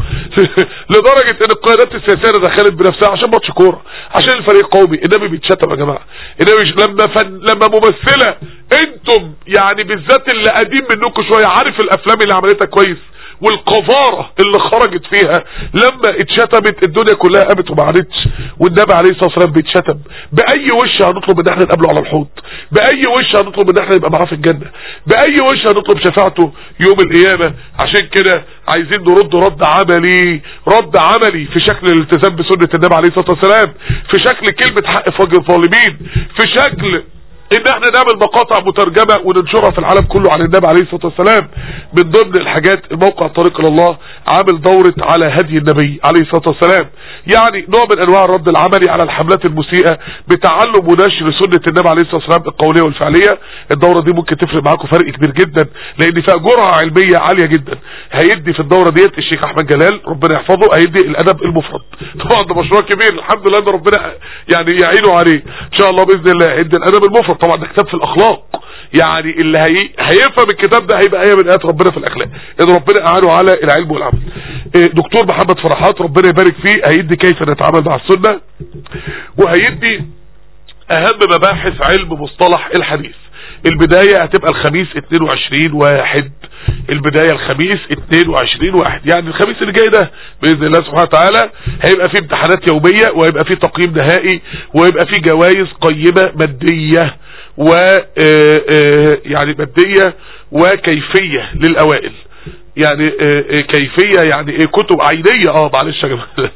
لدرجة ان القيادات السياسية دخلت بنفسها عشان ماتش كورة عشان الفريق القومي النبي بيتشتم يا جماعة النبي لما فن لما ممثلة انتم يعني بالذات اللي قديم منكم شوية عارف الافلام اللي عملتها كويس والقذارة اللي خرجت فيها لما اتشتمت الدنيا كلها قامت وما عادتش والنبي عليه الصلاة والسلام بيتشتم بأي وش هنطلب ان احنا نقابله على الحوض بأي وش هنطلب ان احنا نبقى معاه في الجنة بأي وش هنطلب شفاعته يوم القيامة عشان كده عايزين نرد رد عملي رد عملي في شكل الالتزام بسنة النبي عليه الصلاة والسلام في شكل كلمة حق فجر الظالمين في شكل ان احنا نعمل مقاطع مترجمة وننشرها في العالم كله عن النبي عليه الصلاة والسلام من ضمن الحاجات الموقع طريق الى الله عامل دورة على هدي النبي عليه الصلاة والسلام يعني نوع من انواع الرد العملي على الحملات المسيئة بتعلم ونشر سنة النبي عليه الصلاة والسلام القولية والفعلية الدورة دي ممكن تفرق معاكم فرق كبير جدا لان فيها جرعة علمية عالية جدا هيدي في الدورة ديت الشيخ احمد جلال ربنا يحفظه هيدي الادب المفرد طبعا ده مشروع كبير الحمد لله ان ربنا يعني يعينه عليه ان شاء الله باذن الله هيدي الادب المفرد طبعا ده كتاب في الاخلاق يعني اللي هي... هيفهم الكتاب ده هيبقى ايه من ايات ربنا في الاخلاق ان ربنا اعانه على العلم والعمل إيه، دكتور محمد فرحات ربنا يبارك فيه هيدي كيف نتعامل مع السنة وهيدي اهم مباحث علم مصطلح الحديث البداية هتبقى الخميس 22 واحد البداية الخميس 22 واحد يعني الخميس اللي جاي ده بإذن الله سبحانه وتعالى هيبقى فيه امتحانات يومية وهيبقى فيه تقييم نهائي وهيبقى فيه جوائز قيمة مادية و آه، آه، يعني مادية وكيفية للأوائل يعني آه، آه، كيفية يعني ايه كتب عينية اه معلش يا جماعة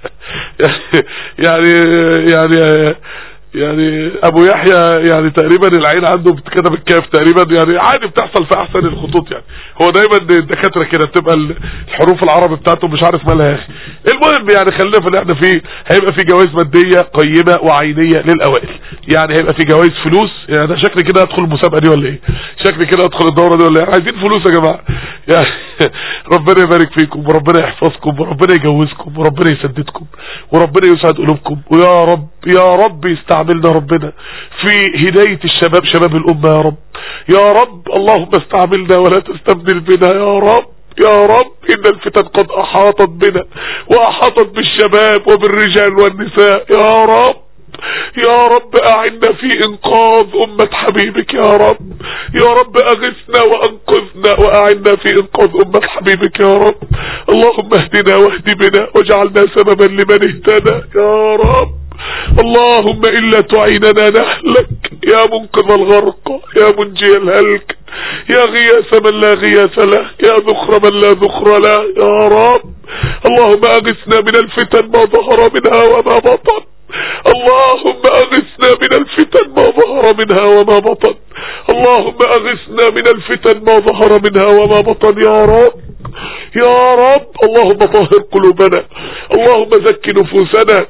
يعني يعني آه، يعني ابو يحيى يعني تقريبا العين عنده بتكتب الكاف تقريبا يعني عادي بتحصل في احسن الخطوط يعني هو دايما الدكاتره كده بتبقى الحروف العربي بتاعته مش عارف مالها يا اخي المهم يعني خلينا في اللي احنا فيه هيبقى في جوائز ماديه قيمه وعينيه للاوائل يعني هيبقى في جوائز فلوس يعني انا شكلي كده ادخل المسابقه دي ولا ايه شكلي كده ادخل الدوره دي ولا ايه عايزين فلوس يا جماعه يعني ربنا يبارك فيكم وربنا يحفظكم وربنا يجوزكم وربنا يسددكم وربنا يسعد قلوبكم ويا رب يا رب يستعملنا ربنا في هداية الشباب شباب الأمة يا رب يا رب اللهم استعملنا ولا تستبدل بنا يا رب يا رب إن الفتن قد أحاطت بنا وأحاطت بالشباب وبالرجال والنساء يا رب يا رب أعنا في إنقاذ أمة حبيبك يا رب يا رب أغثنا وأنقذنا وأعنا في إنقاذ أمة حبيبك يا رب اللهم اهدنا واهد بنا واجعلنا سببا لمن اهتدى يا رب اللهم إلا تعيننا نهلك يا منقذ الغرق يا منجي الهلك يا غياث من لا غياث له يا ذخر من لا ذخر له يا رب اللهم أغثنا من الفتن ما ظهر منها وما بطن اللهم أغثنا من الفتن ما ظهر منها وما بطن اللهم أغثنا من الفتن ما ظهر منها وما بطن يا رب يا رب اللهم طهر قلوبنا اللهم زك نفوسنا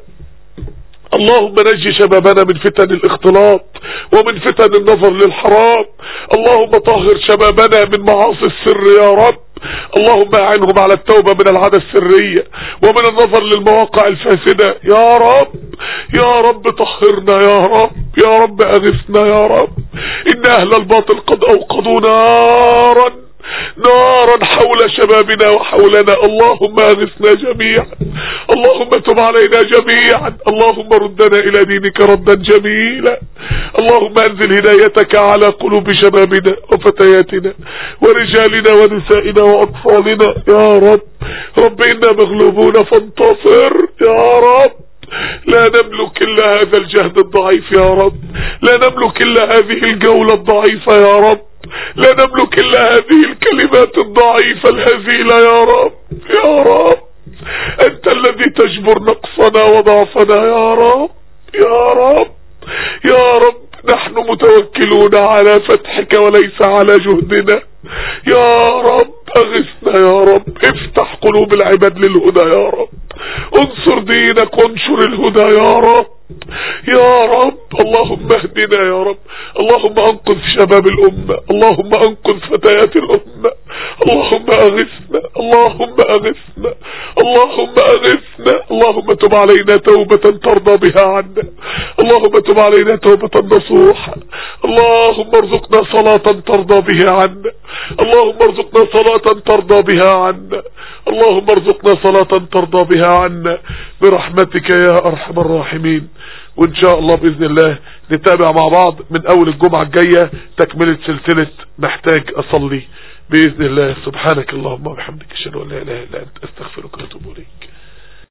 اللهم نجي شبابنا من فتن الاختلاط ومن فتن النظر للحرام اللهم طهر شبابنا من معاصي السر يا رب اللهم اعنهم على التوبة من العادة السرية ومن النظر للمواقع الفاسدة يا رب يا رب طهرنا يا رب يا رب اغثنا يا رب ان اهل الباطل قد اوقدوا نارا نارا حول شبابنا وحولنا اللهم اغثنا جميعا اللهم تب علينا جميعا اللهم ردنا الى دينك ردا جميلا اللهم انزل هدايتك على قلوب شبابنا وفتياتنا ورجالنا ونسائنا واطفالنا يا رب رب انا مغلوبون فانتصر يا رب لا نملك الا هذا الجهد الضعيف يا رب لا نملك الا هذه الجولة الضعيفة يا رب لا نملك الا هذه الكلمات الضعيفة الهزيلة يا رب يا رب انت الذي تجبر نقصنا وضعفنا يا رب يا رب يا رب نحن متوكلون على فتحك وليس على جهدنا يا رب اغثنا يا رب افتح قلوب العباد للهدى يا رب انصر دينك وانشر الهدى يا رب يا رب اللهم اهدنا يا رب اللهم انقذ شباب الامة اللهم انقذ فتيات الامة اللهم اغثنا اللهم اغثنا اللهم اغثنا اللهم تب علينا توبة ترضى بها عنا اللهم تب علينا توبة نصوحة اللهم ارزقنا صلاة ترضى بها عنا اللهم ارزقنا صلاة ترضى بها عنا اللهم ارزقنا صلاة ترضى بها عنا برحمتك يا ارحم الراحمين وان شاء الله باذن الله نتابع مع بعض من اول الجمعة الجاية تكملة سلسلة محتاج اصلي باذن الله سبحانك اللهم وبحمدك اشهد ان لا اله الا انت استغفرك واتوب اليك